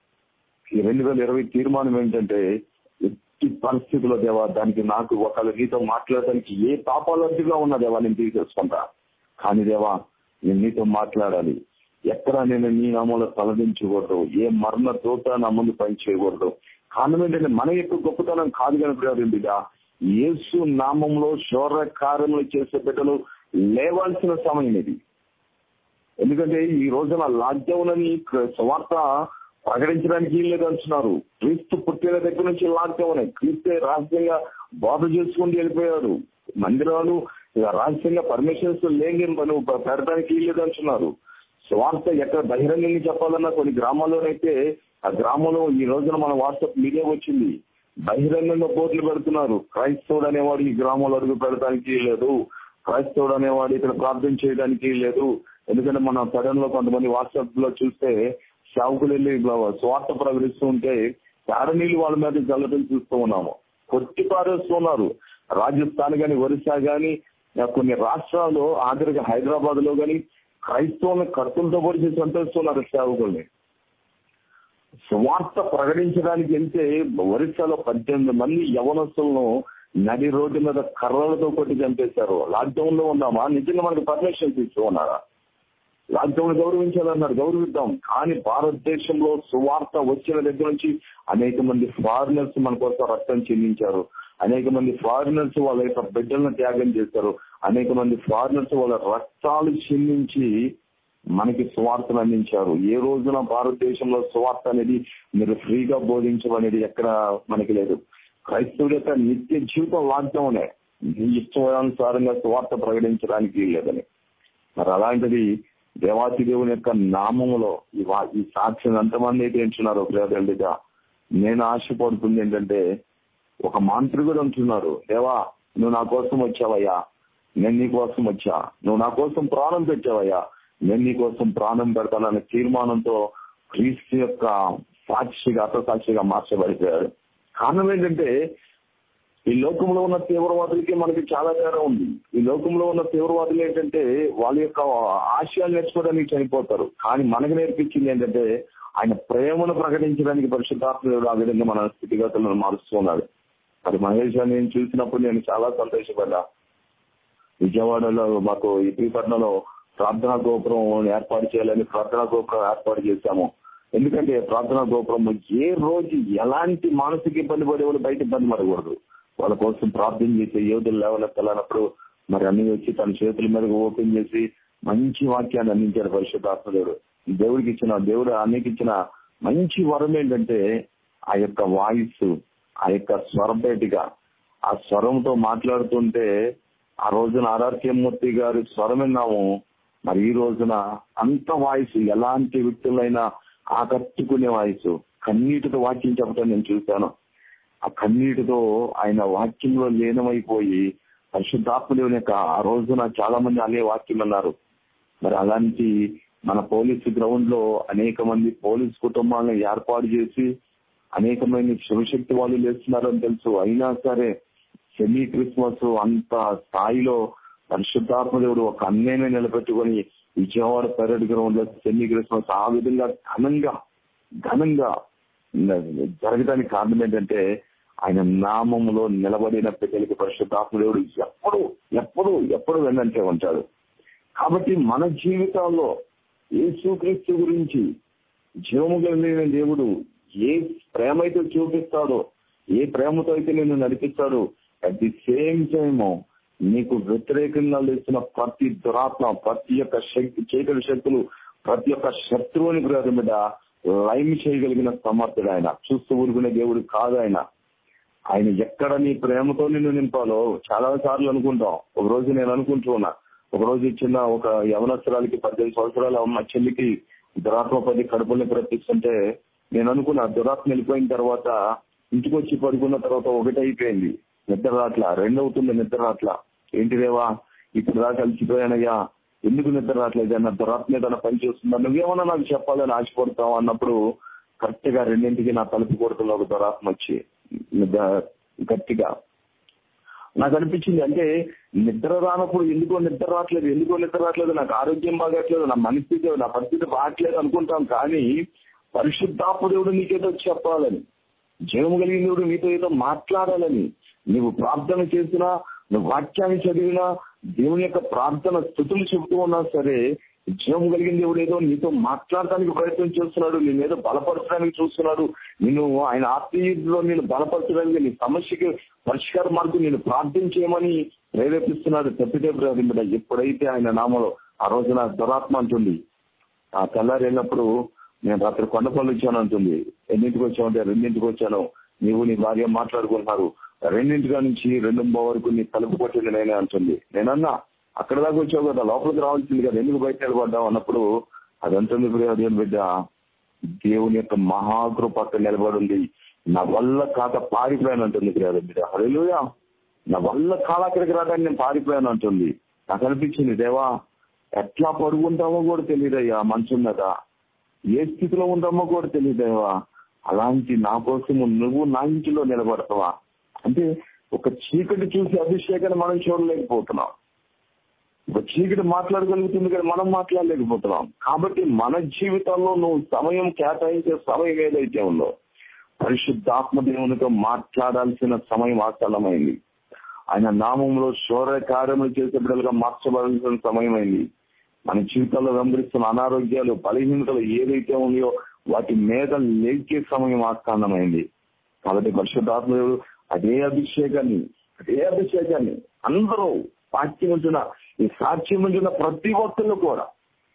ఈ రెండు వేల ఇరవై తీర్మానం ఏంటంటే ఎట్టి పరిస్థితుల్లో దేవా దానికి నాకు ఒకళ్ళ నీతో మాట్లాడడానికి ఏ పాపాలర్థిగా ఉన్నా దేవా నేను తీసేసుకుంటా కానీ దేవా నేను నీతో మాట్లాడాలి ఎక్కడ నేను నీ నామంలో తలదించకూడదు ఏ మరణ తోట నా ముందు పని చేయకూడదు కారణం ఏంటంటే మన యొక్క గొప్పతనం కాదు కనుక బిడ్డ యేసు నామంలో శౌర్య కార్యములు చేసే బిడ్డలు లేవాల్సిన సమయం ఇది ఎందుకంటే ఈ రోజున లాక్డౌన్ స్వార్థ ప్రకటించడానికి లేదు అంటున్నారు క్రీస్తు పుట్టిన దగ్గర నుంచి లాక్డౌన్ క్రీస్తే రహస్యంగా బోధ చేసుకుంటూ వెళ్ళిపోయాడు మందిరాలు రహస్యంగా పర్మిషన్స్ లేని నువ్వు పెడతానికి లేదు అంటున్నారు స్వార్థ ఎక్కడ బహిరంగంగా చెప్పాలన్నా కొన్ని గ్రామాల్లోనైతే ఆ గ్రామంలో ఈ రోజున మన వాట్సాప్ మీడియా వచ్చింది బహిరంగంగా బోర్డులు పెడుతున్నారు క్రైస్తవుడు అనేవాడు ఈ గ్రామంలో అడుగు పెడతానికి లేదు క్రైస్తవుడు అనేవాడు ఇక్కడ ప్రార్థన చేయడానికి లేదు ఎందుకంటే మన తరంలో కొంతమంది వాట్సాప్ లో చూస్తే సేవకులు వెళ్ళి స్వార్థ ప్రకటిస్తూ ఉంటే నీళ్ళు వాళ్ళ మీద జల్లడం చూస్తూ ఉన్నాము కొట్టి పారేస్తున్నారు రాజస్థాన్ గాని ఒరిస్సా గాని కొన్ని రాష్ట్రాల్లో ఆఖరికి హైదరాబాద్ లో గాని క్రైస్తవులను కత్తులతో పొడిచి చంపేస్తున్నారు సేవకుల్ని స్వార్థ ప్రకటించడానికి వెళ్తే ఒరిస్సాలో పద్దెనిమిది మంది యవనస్తులను నడి రోడ్డు మీద కర్రలతో కొట్టి చంపేశారు లాక్డౌన్ లో ఉన్నామా నిజంగా మనకు పర్మిషన్ ఇస్తూ ఉన్నారా లాక్డౌన్ గౌరవించాలన్నారు గౌరవిద్దాం కానీ భారతదేశంలో సువార్త వచ్చిన దగ్గర నుంచి అనేక మంది ఫారినర్స్ మన కోసం రక్తం చెల్లించారు అనేక మంది ఫారినర్స్ వాళ్ళ యొక్క బిడ్డలను త్యాగం చేశారు అనేక మంది ఫారినర్స్ వాళ్ళ రక్తాలు చెల్లించి మనకి స్వార్థను అందించారు ఏ రోజున భారతదేశంలో స్వార్థ అనేది మీరు ఫ్రీగా బోధించడం అనేది ఎక్కడ మనకి లేదు క్రైస్తవుడి యొక్క నిత్య జీవితం వాగ్దామనే నీ ఇష్టానుసారంగా స్వార్థ ప్రకటించడానికి లేదని మరి అలాంటిది దేవాతి దేవుని యొక్క నామములో ఈ వా- ఈ సాక్ష్యం ఎంతమంది అయితే ఎంచున్నారో ప్రియతల్లిగా నేను ఆశపడుతుంది ఏంటంటే ఒక మాంత్రికుడు అంటున్నారు దేవా నువ్వు నా కోసం వచ్చావయ్యా నేను నీ కోసం వచ్చా నువ్వు నా కోసం ప్రాణం పెట్టావయ్యా నేను నీ కోసం ప్రాణం పెడతాననే తీర్మానంతో క్రీస్తు యొక్క సాక్షిగా అర్థసాక్షిగా మార్చబడిపోయాడు కారణం ఏంటంటే ఈ లోకంలో ఉన్న తీవ్రవాదులకి మనకి చాలా తేడా ఉంది ఈ లోకంలో ఉన్న తీవ్రవాదులు ఏంటంటే వాళ్ళ యొక్క ఆశయాలు నేర్చుకోవడానికి చనిపోతారు కానీ మనకు నేర్పించింది ఏంటంటే ఆయన ప్రేమను ప్రకటించడానికి పరిశుద్ధాత్మడు ఆ విధంగా మన స్థితిగతులను మారుస్తున్నాడు అది మహేష్ అని నేను చూసినప్పుడు నేను చాలా సంతోషపడ్డా విజయవాడలో మాకు ఈ పట్టణంలో ప్రార్థనా గోపురం ఏర్పాటు చేయాలని ప్రార్థనా గోపురం ఏర్పాటు చేశాము ఎందుకంటే ప్రార్థనా గోపురం ఏ రోజు ఎలాంటి మానసిక ఇబ్బంది పడే వాళ్ళు బయట ఇబ్బంది పడకూడదు వాళ్ళ కోసం ప్రార్థన చేసే యోధులు లేవనెత్తాలన్నప్పుడు మరి అన్ని వచ్చి తన చేతుల మీద ఓపెన్ చేసి మంచి వాక్యాన్ని అందించాడు పరిశుద్ధాత్మదేవుడు దేవుడికి ఇచ్చిన దేవుడు అన్నికి ఇచ్చిన మంచి వరం ఏంటంటే ఆ యొక్క వాయిస్ ఆ యొక్క స్వరపేటిగా ఆ స్వరంతో మాట్లాడుతుంటే ఆ రోజున ఆర్ఆర్కే మూర్తి గారి స్వరం విన్నాము మరి ఈ రోజున అంత వాయిస్ ఎలాంటి వ్యక్తులైనా ఆకట్టుకునే వాయిస్ కన్నీటితో వాక్యం చెప్పడం నేను చూశాను ఆ కన్నీటితో ఆయన వాక్యంలో లీనమైపోయి పరిశుద్ధాత్మదేవుని యొక్క ఆ రోజున చాలా మంది అనే వాక్యం అన్నారు మరి అలాంటి మన పోలీసు గ్రౌండ్ లో అనేక మంది పోలీస్ కుటుంబాలను ఏర్పాటు చేసి అనేకమైన శివశక్తి వాళ్ళు లేస్తున్నారని తెలుసు అయినా సరే సెమీ క్రిస్మస్ అంత స్థాయిలో పరిశుద్ధాత్మదేవుడు ఒక అన్నయ్యనే నిలబెట్టుకొని విజయవాడ పెరడ్ గ్రౌండ్ లో సెమీ క్రిస్మస్ ఆ విధంగా ఘనంగా ఘనంగా జరగడానికి కారణం ఏంటంటే ఆయన నామములో నిలబడిన పిల్లలకి పరిశుద్ధాత్మదేవుడు ఎప్పుడు ఎప్పుడు ఎప్పుడు వెన్నంటే ఉంటాడు కాబట్టి మన జీవితాల్లో యేసుక్రీస్తు గురించి జీవము కలిగిన దేవుడు ఏ ప్రేమ అయితే చూపిస్తాడో ఏ ప్రేమతో అయితే నేను నడిపిస్తాడో అట్ ది సేమ్ టైమ్ నీకు వ్యతిరేకంగా లేచిన ప్రతి దురాత్మ ప్రతి ఒక్క శక్తి చీకటి శక్తులు ప్రతి ఒక్క శత్రువుని గ్రహం మీద లైమ్ చేయగలిగిన సమర్థుడు ఆయన చూస్తూ ఊరుకునే దేవుడు కాదు ఆయన ఆయన ఎక్కడ నీ ప్రేమతో నిన్ను నింపాలో చాలా సార్లు అనుకుంటాం ఒక రోజు నేను అనుకుంటూ ఉన్నా ఒక రోజు చిన్న ఒక యవనస్తురాలకి పద్దెనిమిది సంవత్సరాల మా చెల్లికి దురాత్మ పది కడుపుల్ని ప్రత్యక్షంటే నేను అనుకున్నా దురాత్మ వెళ్ళిపోయిన తర్వాత ఇంటికి వచ్చి పడుకున్న తర్వాత ఒకటి అయిపోయింది నిద్ర రాట్లా రెండవుతుంది నిద్ర రాట్లా ఏంటి దేవా ఇప్పుడు దాకా కలిసిపోయానయ్యా ఎందుకు నిద్ర రావట్లేదు అన్న దురాత్మ ఏదైనా పని చేస్తుందా నువ్వేమన్నా నాకు చెప్పాలని ఆశపడతావు అన్నప్పుడు కరెక్ట్ గా రెండింటికి నా తలుపు కొడుతున్న ఒక దురాత్మ వచ్చి నిద్ర- గట్టిగా నాకు అనిపించింది అంటే నిద్ర రానప్పుడు ఎందుకో నిద్ర రావట్లేదు ఎందుకో నిద్ర రావట్లేదు నాకు ఆరోగ్యం బాగట్లేదు నా మనస్థితి నా పరిస్థితి బాగట్లేదు అనుకుంటాం కానీ పరిశుద్ధాత్మ దేవుడు నీకేదో చెప్పాలని జీవము కలిగిన దేవుడు నీతో ఏదో మాట్లాడాలని నువ్వు ప్రార్థన చేసినా నువ్వు వాక్యాన్ని చదివినా దేవుని యొక్క ప్రార్థన స్థుతులు చెబుతూ ఉన్నా సరే జీవం కలిగిన దేవుడు ఏదో నీతో మాట్లాడటానికి ప్రయత్నం చేస్తున్నాడు నేను ఏదో బలపరచడానికి చూస్తున్నాడు నేను ఆయన ఆత్మీయులో నేను బలపరచడానికి నీ సమస్యకి పరిష్కార మార్గం నేను ప్రార్థన చేయమని ప్రేరేపిస్తున్నాడు తప్పితే ప్రారంభించడం ఎప్పుడైతే ఆయన నామలో ఆ రోజున దురాత్మ అంటుంది ఆ తెల్లారి వెళ్ళినప్పుడు నేను రాత్రి కొండపల్లి వచ్చాను అంటుంది ఎన్నింటికి వచ్చామంటే రెండింటికి వచ్చాను నీవు నీ భార్య మాట్లాడుకుంటున్నారు రెండింటిగా నుంచి రెండు వరకు నీ తలుపు కొట్టింది నేనే అంటుంది నేనన్నా అక్కడ దాకా వచ్చావు కదా లోపలికి రావాల్సింది కదా ఎందుకు బయట నిలబడ్డావు అన్నప్పుడు అదంటుంది దేవుని బిడ్డ దేవుని యొక్క మహాకృప అక్కడ నిలబడి ఉంది నా వల్ల కాక పారిపోయాను అంటుంది దేవుని బిడ్డ హల్లెలూయా నా వల్ల కాల అక్కడికి రావడానికి నేను పారిపోయాను అంటుంది నాకు అనిపించింది దేవా ఎట్లా పడుకుంటామో కూడా తెలియదయ్యా మంచం మీద ఏ స్థితిలో ఉంటామో కూడా తెలియదేవా అలాంటి నా కోసము నువ్వు నా ఇంటిలో నిలబడతావా అంటే ఒక చీకటి చూసి అభిషేకాన్ని మనం చూడలేకపోతున్నాం ఒక చీకటి మాట్లాడగలుగుతుంది కానీ మనం మాట్లాడలేకపోతున్నాం కాబట్టి మన జీవితంలో నువ్వు సమయం కేటాయించే సమయం ఏదైతే ఉందో పరిశుద్ధాత్మ దేవునితో మాట్లాడాల్సిన సమయం ఆసన్నమైంది ఆయన నామంలో శౌర్య కార్యములు చేసే బిడ్డలుగా మార్చబడాల్సిన సమయం అయింది మన జీవితంలో వెంబడిస్తున్న అనారోగ్యాలు బలహీనతలు ఏదైతే ఉన్నాయో వాటి మీద లేకే సమయం ఆస్థానమైంది కాబట్టి పరిశుద్ధాత్మదేవుడు అదే అభిషేకాన్ని అదే అభిషేకాన్ని అందరూ సాక్ష్యం ఉంటున్న ఈ సాక్ష్యం ఉంటున్న ప్రతి ఒక్కళ్ళు కూడా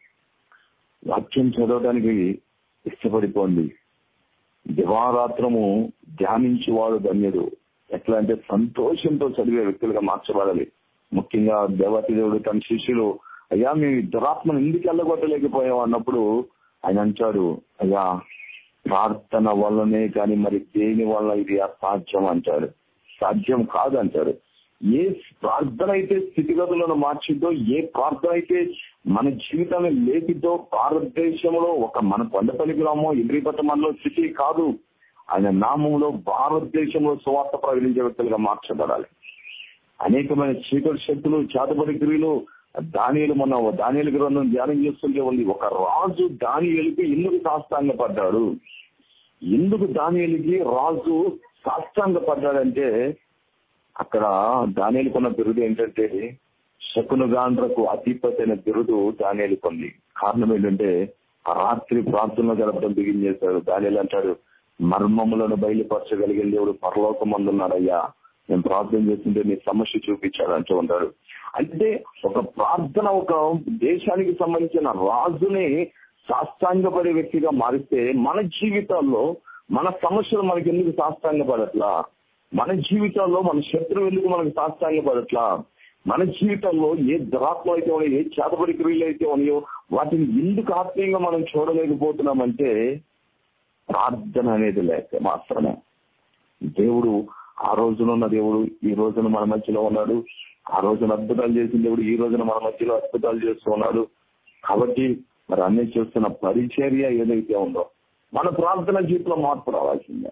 వాక్యం చదవడానికి ఇష్టపడిపోండి దివారాత్రము ధ్యానించేవాడు ధన్యుడు ఎట్లా అంటే సంతోషంతో చదివే వ్యక్తులుగా మార్చబడాలి ముఖ్యంగా దేవతి దేవుడు తన శిష్యులు అయ్యా మేము ఈ దురాత్మను ఎందుకు వెళ్ళగొట్టలేకపోయాం అన్నప్పుడు ఆయన అంటాడు అయ్యా ప్రార్థన వల్లనే కానీ మరి దేని వల్ల ఇది అసాధ్యం అంటాడు సాధ్యం కాదు అంటాడు ఏ ప్రార్థన అయితే స్థితిగతులను మార్చిద్దో ఏ ప్రార్థన అయితే మన జీవితాన్ని లేపిద్దో భారతదేశంలో ఒక మన కొండపల్లి గ్రామం ఎగిరిపట్ట మనలో స్థితి కాదు ఆయన నామంలో భారతదేశంలో సువార్త ప్రకటించే వ్యక్తులుగా మార్చబడాలి అనేకమైన చీకటి శక్తులు చేతబడి క్రియలు దానియలు మన దానియలు గ్రంథం ధ్యానం చేస్తుంటే ఉంది ఒక రాజు దానియలకి ఎందుకు సాష్టాంగ పడ్డాడు ఎందుకు దానియలకి రాజు సాష్టాంగ పడ్డాడంటే అక్కడ దానియలు కొన్న బిరుదు ఏంటంటే శకునుగాండ్రకు అధిపతి అయిన బిరుదు దానియలు కొంది కారణం ఏంటంటే ఆ రాత్రి ప్రార్థనలో గడపడం బిగిన్ చేశాడు దానియలు అంటాడు మర్మములను బయలుపరచగలిగిన దేవుడు పరలోకమందున్నాడయ్యా నేను ప్రార్థన చేస్తుంటే నీ సమస్య చూపించాడు అంటూ ఉంటాడు అంటే ఒక ప్రార్థన ఒక దేశానికి సంబంధించిన రాజుని సాష్టాంగపడే వ్యక్తిగా మారిస్తే మన జీవితాల్లో మన సమస్యలు మనకి ఎందుకు సాష్టాంగపడట్లా మన జీవితాల్లో మన శత్రువు ఎందుకు మనకు సాష్టాంగపడట్లా మన జీవితంలో ఏ దురాత్మ అయితే ఉన్నాయో ఏ చేతబడి క్రియలు అయితే ఉన్నాయో వాటిని ఎందుకు ఆత్మీయంగా మనం చూడలేకపోతున్నామంటే ప్రార్థన అనేది లేక మాత్రమే దేవుడు ఆ రోజున ఉన్న దేవుడు ఈ రోజున మన మధ్యలో ఉన్నాడు ఆ రోజున అద్భుతాలు చేసిన దేవుడు ఈ రోజున మన మధ్యలో అద్భుతాలు చేస్తూ ఉన్నాడు కాబట్టి మరి అన్ని చేస్తున్న పరిచర్య ఏదైతే ఉందో మన ప్రార్థన జీవితంలో మార్పు రావాల్సిందే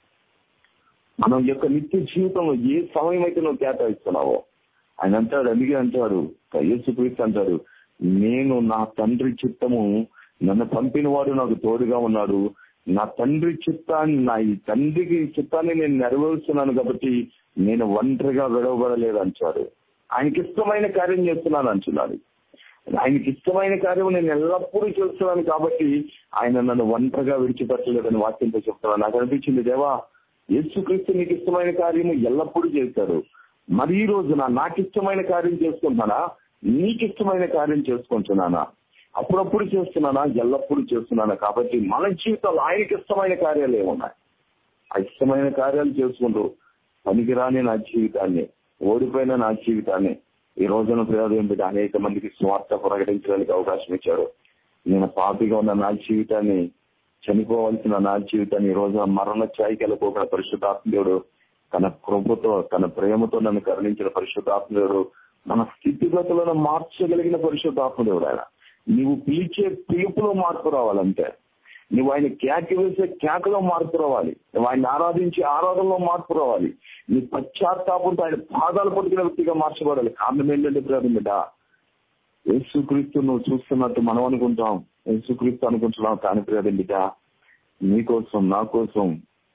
మనం యొక్క నిత్య జీవితంలో ఏ సమయం అయితే నువ్వు కేటాయిస్తున్నావో ఆయన అంటాడు అందుకే అంటాడు యేసుక్రీస్తు అంటాడు నేను నా తండ్రి చిత్తము నన్ను పంపిన వాడు నాకు తోడుగా ఉన్నాడు నా తండ్రి చిత్తాన్ని నా ఈ తండ్రికి చిత్తాన్ని నేను నెరవేరుస్తున్నాను కాబట్టి నేను ఒంటరిగా విడవబడలేదు అంటాడు ఆయనకి ఇష్టమైన కార్యం చేస్తున్నాను అంటున్నాడు ఆయనకి ఇష్టమైన కార్యం నేను ఎల్లప్పుడూ చేస్తున్నాను కాబట్టి ఆయన నన్ను ఒంటరిగా విడిచిపెట్టలేదని వాక్యంతో చెప్తున్నాను నాకు అనిపించింది దేవా యేసుక్రీస్తు నీకు ఇష్టమైన కార్యము ఎల్లప్పుడూ చేశాడు మరి ఈ రోజున నాకు ఇష్టమైన కార్యం చేసుకుంటున్నానా నీకు ఇష్టమైన కార్యం చేసుకుంటున్నానా అప్పుడప్పుడు చేస్తున్నానా ఎల్లప్పుడూ చేస్తున్నానా కాబట్టి మన జీవితంలో ఆయనకి ఇష్టమైన కార్యాలు ఏమున్నాయి ఆ ఇష్టమైన కార్యాలు చేసుకుంటూ పనికిరాని నా జీవితాన్ని ఓడిపోయిన నా జీవితాన్ని ఈ రోజున ప్రయోజనం పెట్టి అనేక మందికి స్వార్థ ప్రకటించడానికి అవకాశం ఇచ్చాడు నేను పాపిగా ఉన్న నా జీవితాన్ని చనిపోవలసిన నా జీవితాన్ని ఈ రోజున మరణ ఛాయికి వెళ్ళిపోకుండా పరిశుద్ధాత్మదేవుడు తన కృపతో తన ప్రేమతో నన్ను కరుణించిన పరిశుద్ధాత్మదేవుడు మన స్థితిగతులను మార్చగలిగిన పరిశుద్ధాత్మదేవుడు ఆయన నీవు పిలిచే పిలుపులో మార్పు రావాలంటే నువ్వు ఆయన కేక వేసే కేకలో మార్పు రావాలి నువ్వు ఆయన ఆరాధించే ఆరాధనలో మార్పు రావాలి నీ పశ్చాత్తాపంతో ఆయన పాదాలు పట్టుకునే వ్యక్తిగా మార్చబడాలి కారణం ఏంటంటే ప్రేమ బిడ్డ యేసుక్రీస్తు నువ్వు చూస్తున్నట్టు మనం అనుకుంటాం యేసుక్రీస్తు అనుకుంటున్నాం కానీ ప్రేమ బిడ్డ నీ కోసం నా కోసం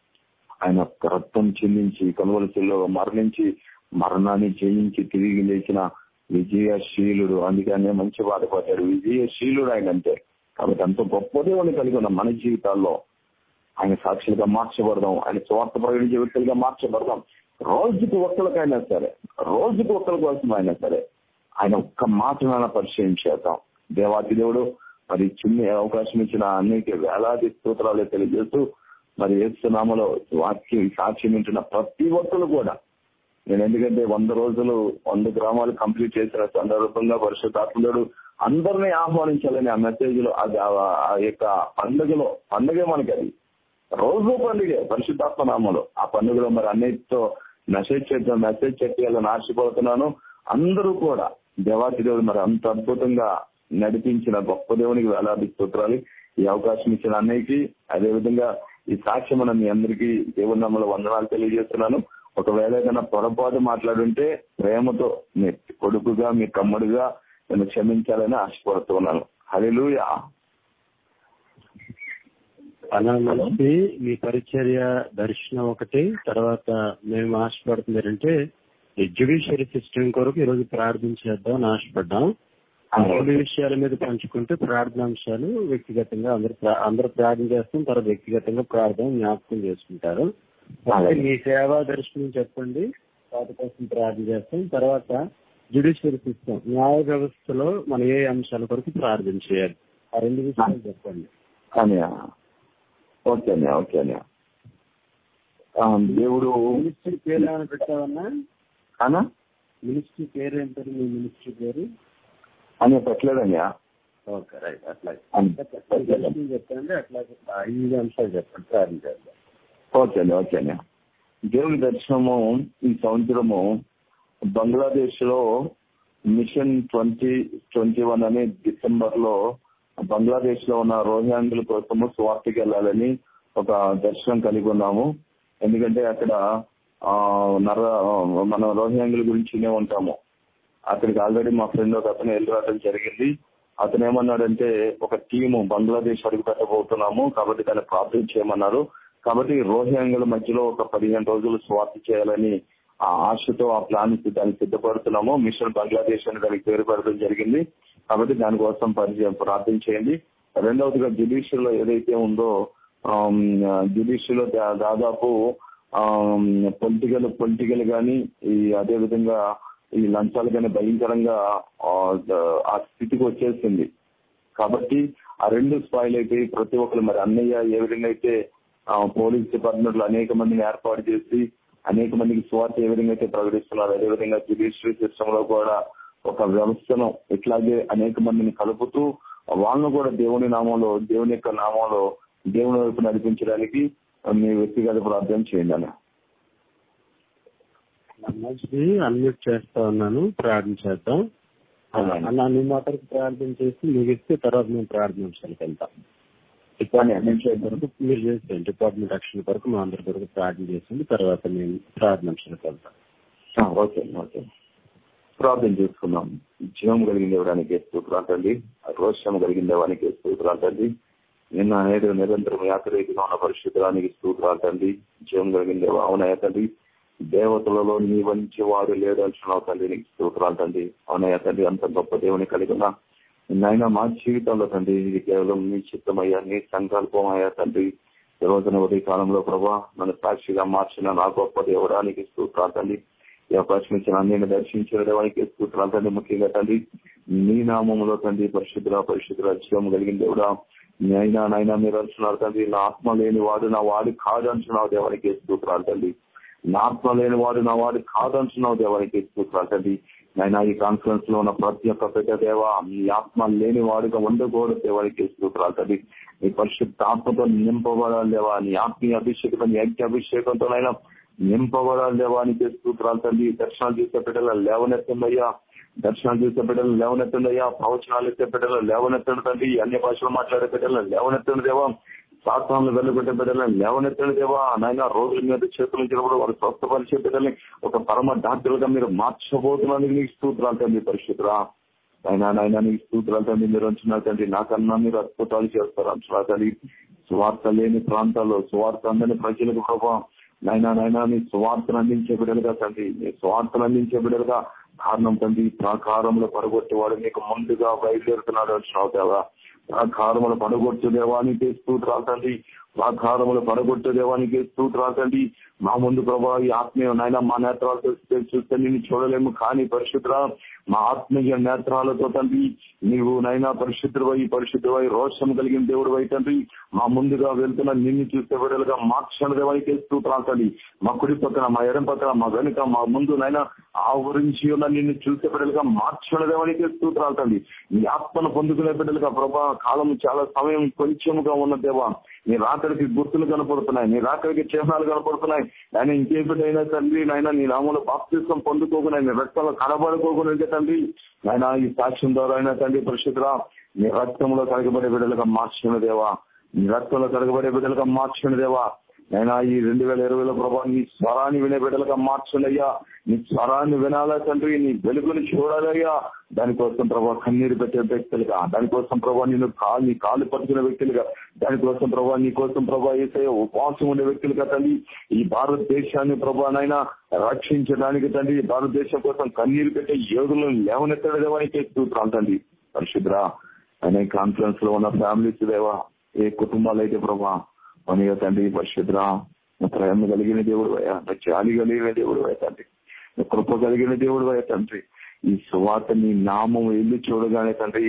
ఆయన రక్తం చెందించి కనువలసిలో మరణించి మరణాన్ని జయించి తిరిగి లేచిన విజయశీలుడు అందుకనే మంచి బాధపడ్డాడు విజయశీలుడు ఆయన అంటే కాబట్టి అంత గొప్ప దేవుని కలిగి ఉన్న మన జీవితాల్లో ఆయన సాక్షులుగా మార్చబడదాం ఆయన స్వార్థ ప్రకటించే వ్యక్తులుగా మార్చబడదాం రోజుకు ఒక్కరికైనా సరే రోజుకు ఒక్కరి కోసం అయినా సరే ఆయన ఒక్క మాటనైనా పరిచయం చేద్దాం దేవాతి దేవుడు మరి చిన్న అవకాశం ఇచ్చిన అన్నిటి వేలాది స్తోత్రాలు తెలియజేస్తూ మరి ఏసునామలో వాక్యం సాక్ష్యం వింటున్న ప్రతి ఒక్కరు కూడా నేను ఎందుకంటే వంద రోజులు వంద గ్రామాలు కంప్లీట్ చేసిన సందర్భంగా పరిశుద్ధాత్ముడు అందరినీ ఆహ్వానించాలని ఆ మెసేజ్ లో అది ఆ యొక్క పండుగలో పండుగ మనకి అది రోజు పండుగ పరిశుద్ధాత్మ నామలో ఆ పండుగలో మరి అన్నిటితో మెసేజ్ చేద్దాం మెసేజ్ చెప్పాలని ఆశపడుతున్నాను అందరూ కూడా దేవాతి దేవుడు మరి అంత అద్భుతంగా నడిపించిన గొప్ప దేవునికి వేలాది స్తోత్రాలు ఈ అవకాశం ఇచ్చిన అన్నయ్యకి అదే విధంగా ఈ సాక్ష్యం మీ అందరికీ దేవుడి నమ్మలో వందనాలు తెలియజేస్తున్నాను ఒకవేళ ఏదైనా పొరపాటు మాట్లాడుంటే ప్రేమతో మీ కొడుకుగా మీ తమ్ముడుగా నేను క్షమించాలని ఆశపడుతున్నాను హలిలుయా అనాలి మీ పరిచర్య దర్శనం ఒకటి తర్వాత మేము ఆశపడుతుంది ఏంటంటే ఈ జ్యుడిషియరీ సిస్టమ్ కొరకు ఈ రోజు ప్రార్థించేద్దాం అని ఆశపడ్డాం మూడు విషయాల మీద పంచుకుంటే ప్రార్థనాంశాలు వ్యక్తిగతంగా అందరు అందరూ ప్రార్థన చేస్తాం తర్వాత వ్యక్తిగతంగా ప్రార్థన జ్ఞాపకం చేసుకుంటారు మీ సేవా దర్శనం చెప్పండి వాటి కోసం ప్రార్థన చేస్తాం తర్వాత జ్యుడిషియరీ సిస్టమ్ న్యాయ వ్యవస్థలో మనం ఏ అంశాల కొరకు ప్రార్థన చేయాలి ఆ రెండు విషయాలు చెప్పండి అన్నయ్య ఓకే అన్నయ్య ఓకే అన్నయ్య ఆ, దేవుడు మినిస్ట్రీ పేరు ఏమైనా పెట్టావన్నా అనా మినిస్ట్రీ పేరు ఏం పేరు మీ మినిస్ట్రీ పేరు అని పెట్టలేదయ్యా ఓకే రైట్ అట్లాగే అన్- దర్శనం చెప్పండి అట్లాగే ఆ ఐదు అంశాలు చెప్పండి ప్రారంభించాలి ఓకే అండి ఓకే అండి దేవుని దర్శనము ఈ సంవత్సరము బంగ్లాదేశ్ లో మిషన్ ట్వంటీ ట్వంటీ వన్ అనే డిసెంబర్ లో బంగ్లాదేశ్ లో ఉన్న రోహింగ్యుల కోసము స్వార్థకి వెళ్ళాలని ఒక దర్శనం కలిగి ఉన్నాము ఎందుకంటే అక్కడ ఆ నర మన రోహింగ్యుల గురించి వినే ఉంటాము అక్కడికి ఆల్రెడీ మా ఫ్రెండ్ ఒక అతను వెళ్ళి రావడం జరిగింది అతను ఏమన్నాడంటే ఒక టీము బంగ్లాదేశ్ అడుగు పెట్టబోతున్నాము కాబట్టి దాన్ని ప్రార్థన చేయమన్నారు కాబట్టి రోహింగ్యుల మధ్యలో ఒక పదిహేను రోజులు స్వార్థ చేయాలని ఆ ఆశతో ఆ ప్లాన్ దానికి సిద్ధపడుతున్నాము మిషన్ బంగ్లాదేశ్ అని దానికి పేరు పెట్టడం జరిగింది కాబట్టి దానికోసం పరిచయం ప్రార్థన చేయండి రెండవదిగా జ్యుడిషియల్ లో ఏదైతే ఉందో జ్యుడిషియల్ లో దా- దాదాపు పొలిటికల్ పొలిటికల్ గాని ఈ అదే విధంగా ఈ లంచాలు కానీ భయంకరంగా ఆ, ద- ఆ స్థితికి వచ్చేసింది కాబట్టి ఆ రెండు స్పాయిల్ అయిపోయి ప్రతి ఒక్కరు మరి అన్నయ్య ఏ విధంగా అయితే ఆ, పోలీస్ డిపార్ట్మెంట్ లో అనేక మందిని ఏర్పాటు చేసి అనేక మందికి స్వార్థ ఏ విధంగా అయితే ప్రకటిస్తున్నారు అదే విధంగా జ్యుడిషియరీ సిస్టమ్ లో కూడా ఒక వ్యవస్థను ఇట్లాగే అనేక మందిని కలుపుతూ వాళ్ళను కూడా దేవుని నామంలో దేవుని యొక్క నామంలో దేవుని వైపు నడిపించడానికి మీ వ్యక్తిగత ప్రార్థన చేయండి అన్న మంచిది అన్మ్యూట్ చేస్తా ఉన్నాను ప్రార్థన చేద్దాం అలాగే. అన్న నీ మాటకు ప్రార్థన చేసి ముగిస్తే తర్వాత మేము ప్రార్థించాలికి వెళ్తాం కానీ డిపార్ట్మెంట్ వరకు మీరు చేసేయండి డిపార్ట్మెంట్ యాక్షన్ వరకు మా అందరి వరకు ప్రార్థన చేసింది తర్వాత మేము ప్రార్థించాలికి వెళ్తాం ఆ, ఓకే ఓకే ప్రార్థన చేసుకుందాం జీవం కలిగిన దేవడానికి స్తోత్రాలండి రోషం కలిగిన దేవానికి స్తోత్రాలండి నిన్న నేడు నిరంతరం యాత్రేకిగా ఉన్న పరిశుద్ధానికి స్తోత్రాలండి జీవం కలిగిన దేవ అవునయ్య తండ్రి దేవతలలో నీ వంచి వాడు లేడు అంటున్నావు తండ్రి నీకు స్తోత్రాలు తండ్రి అవునయ్య తండ్రి అంత గొప్ప దేవుని కలిగి ఉన్నా నాయన మా జీవితంలో తండ్రి ఇది కేవలం నీ చిత్తమయ్యా నీ సంకల్పం అయ్యా తండ్రి ఈ రోజున ఉదయ కాలంలో ప్రభా నన్ను సాక్షిగా మార్చిన నా గొప్ప దేవుడానికి స్తోత్రాలు తండ్రి ఈ అవకాశం ఇచ్చిన నేను దర్శించిన దేవానికి స్తోత్రాలు తండ్రి ముఖ్యంగా తండ్రి నీ నామములో తండ్రి పరిశుద్ధ పరిశుద్ధ జీవం కలిగిన దేవుడా నీ అయినా నాయన మీరు అంటున్నారు తండ్రి నా ఆత్మ లేని వాడు నా వాడు కాదు అంటున్నావు దేవానికి స్తోత్రాలు తండ్రి నా ఆత్మ లేని వాడు నా వాడు కాదు అంటున్నావు దేవానికి స్తోత్రాలు తండ్రి నాయన ఈ కాన్ఫరెన్స్ లో ఉన్న ప్రతి ఒక్క పెద్ద దేవ నీ ఆత్మ లేని వాడుగా ఉండకూడదు దేవానికి స్తోత్రాలు తండ్రి నీ పరిశుద్ధ ఆత్మతో నింపబడాలి దేవా నీ ఆత్మీయ అభిషేకంతో నీ ఐక్య అభిషేకంతో నైనా నింపబడాలి దేవానికి స్తోత్రాలు తండ్రి దర్శనాలు చేసే బిడ్డల లేవనెత్తుందయ్యా దర్శనాలు చేసే బిడ్డలు లేవనెత్తుందయ్యా ప్రవచనాలు ఇచ్చే బిడ్డలు లేవనెత్తండి తండ్రి అన్ని భాషలు మాట్లాడే బిడ్డలు లేవనెత్తండి దేవా శాస్త్రాలను వెళ్ళబెట్టే బిడ్డలను లేవనెత్తండి దేవా నాయన రోజుల మీద చేతులు ఇచ్చినప్పుడు వారు స్వస్థపరిచే బిడ్డల్ని ఒక పరమ డాక్టర్గా మీరు మార్చబోతున్నందుకు నీకు స్తోత్రాలు తండ్రి పరిశుద్ధరా అయినా నాయన నీకు స్తోత్రాలు తండ్రి మీరు అంటున్నారు తండ్రి నాకన్నా మీరు అద్భుతాలు చేస్తారు అంటున్నారు తండ్రి స్వార్థ లేని ప్రాంతాల్లో స్వార్థ అందని ప్రజలకు ప్రభావ నాయన నాయన నీ స్వార్థను అందించే బిడ్డలుగా తండ్రి నీ స్వార్థను అందించే బిడ్డలుగా కారణం తండ్రి ప్రాకారంలో పడగొట్టేవాడు నీకు ముందుగా బయలుదేరుతున్నాడు అంటున్నావు దేవా ప్రాకారములు పడగొట్టు దేవానికి స్తోత్రాలు తండ్రి ప్రాకారములు పడగొట్టు దేవానికి స్తోత్రాలు తండ్రి మా ముందు ప్రభా ఈ ఆత్మీయ నాయన మా నేత్రాలతో చూస్తే- చూస్తే నిన్ను చూడలేము కానీ పరిశుద్ధ మా ఆత్మీయ నేత్రాలతో తండ్రి నీవు నైనా పరిశుద్ధువై పరిశుద్ధువై రోషం కలిగిన దేవుడు తండ్రి మా ముందుగా వెళ్తున్న నిన్ను చూస్తే విడలుగా మార్క్షణ దేవానికి స్తోత్రాలు తండ్రి మా కుడి పక్కన మా ఎడం పక్కన మా వెనుక మా ముందు నైనా ఆ గురించి ఉన్న నిన్ను చూసే బిడ్డలుగా మార్చిన దేవానికి స్తోత్రాలు తండ్రి నీ ఆత్మను పొందుకునే బిడ్డలుగా ప్రభా కాలం చాలా సమయం కొంచెముగా ఉన్న దేవా నీ రాకడికి గుర్తులు కనపడుతున్నాయి నీ రాకడికి చిహ్నాలు కనపడుతున్నాయి ఆయన ఇంకేమిటైనా తండ్రి నాయన నీ నామంలో బాప్తిష్టం పొందుకోకుండా నీ రక్తంలో కనబడుకోకుండా తండ్రి నాయన ఈ సాక్ష్యం ద్వారా అయినా తండ్రి పరిశుద్ధరా నీ రక్తంలో కడగబడే బిడ్డలుగా మార్చిన దేవా నీ రక్తంలో కడగబడే బిడ్డలుగా మార్చిన దేవా నైనా ఈ రెండు వేల ఇరవైలో ప్రభావ నీ స్వరాన్ని వినే బిడ్డలుగా మార్చనయ్యా నీ స్వరాన్ని వినాలా తండ్రి నీ వెలుగుని చూడాలయ్యా దానికోసం ప్రభావ కన్నీరు పెట్టే వ్యక్తులుగా దానికోసం ప్రభావ నేను కాలు నీ కాలు పట్టుకునే వ్యక్తులుగా దానికోసం ప్రభావ నీ కోసం ప్రభావ ఏసే ఉపవాసం ఉండే వ్యక్తులుగా తండ్రి ఈ భారతదేశాన్ని ప్రభానైనా రక్షించడానికి తండ్రి ఈ భారతదేశం కోసం కన్నీరు పెట్టే యోగులను లేవనెత్తడదేవానికి స్తోత్రాలు తండ్రి పరిశుద్రా అనే కాన్ఫరెన్స్ లో ఉన్న ఫ్యామిలీస్ దేవా ఏ కుటుంబాలు అయితే ప్రభా మనగా తండ్రి పరిశుద్రా ప్రేమ కలిగిన దేవుడు అయ్యా నా జాలి కలిగిన దేవుడు అయ్యా తండ్రి నా కృప కలిగిన దేవుడు అయ్యా తండ్రి ఈ సువార్త నీ నామం వెళ్ళి చూడగానే తండ్రి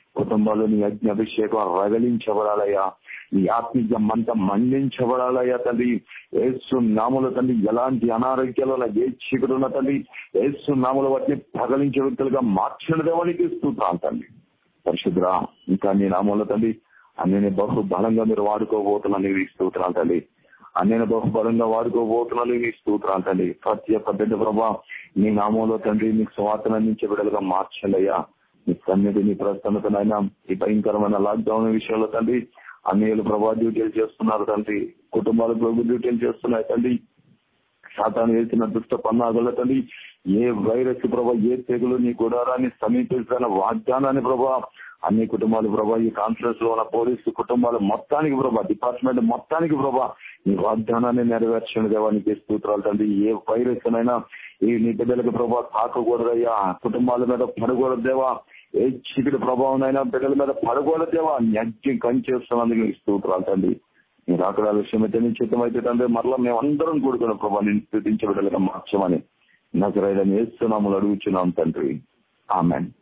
కుటుంబాల్లో నీ అగ్ని అభిషేకం రగలించబడాలయ్యా నీ ఆత్మీయ మంట మండించబడాలయ్యా తండ్రి ఏసు నాముల తండ్రి ఎలాంటి అనారోగ్యాలు నా ఏ చీకటి ఉన్న తండ్రి ఏసు నాముల వాటిని పగలించే వ్యక్తులుగా మార్చిన దేవానికి స్తోత్రాలు తండ్రి పరిశుద్రా ఇంకా నీ నామంలో తండ్రి అన్నీ బహు బలంగా మీరు వాడుకోబోతున్నాను నీ స్తోత్రాలు తండ్రి అన్నీ బహు బలంగా వాడుకోబోతున్నాను నీ స్తోత్రాలు తండ్రి ప్రతి ఒక్క బిడ్డ ప్రభా నీ నామంలో తండ్రి నీకు స్వార్థన అందించే బిడ్డలుగా మార్చండియ్యా నీ సన్నిధి నీ ప్రసన్నతనైనా ఈ భయంకరమైన లాక్డౌన్ విషయంలో తండ్రి అన్నయ్యలు ప్రభా డ్యూటీలు చేస్తున్నారు తండ్రి కుటుంబాలు ప్రభు డ్యూటీలు చేస్తున్నాయి తండ్రి శాతాన్ని వేసిన దుష్ట పన్నాగల తండ్రి ఏ వైరస్ ప్రభా ఏ తెగులు నీ గుడారాన్ని సమీపించిన వాగ్దానాన్ని ప్రభా అన్ని కుటుంబాలు ప్రభా ఈ కాన్ఫరెన్స్ లో ఉన్న పోలీసు కుటుంబాలు మొత్తానికి ప్రభా డిపార్ట్మెంట్ మొత్తానికి ప్రభా ఈ వాగ్దానాన్ని నెరవేర్చిన దేవానికి స్తోత్రాలు తండ్రి ఏ వైరస్ అయినా ఈ నీ బిడ్డలకు ప్రభా తాకకూడదయ్యా కుటుంబాల మీద పడకూడదు దేవా ఏ చీకటి ప్రభావం అయినా బిడ్డల మీద పడకూడదు దేవా అగ్ని కంచేస్తున్నందుకు నీ స్తోత్రాలు తండ్రి మీరు అక్కడ విషయం అయితే నీ చిత్తం అయితే తండ్రి మరలా మేమందరం కూడుకున్న ప్రభా నేను స్థుతించబడగల మార్చమని నాకు రైడని వేస్తున్నాము అడుగుచున్నాం తండ్రి ఆమెన్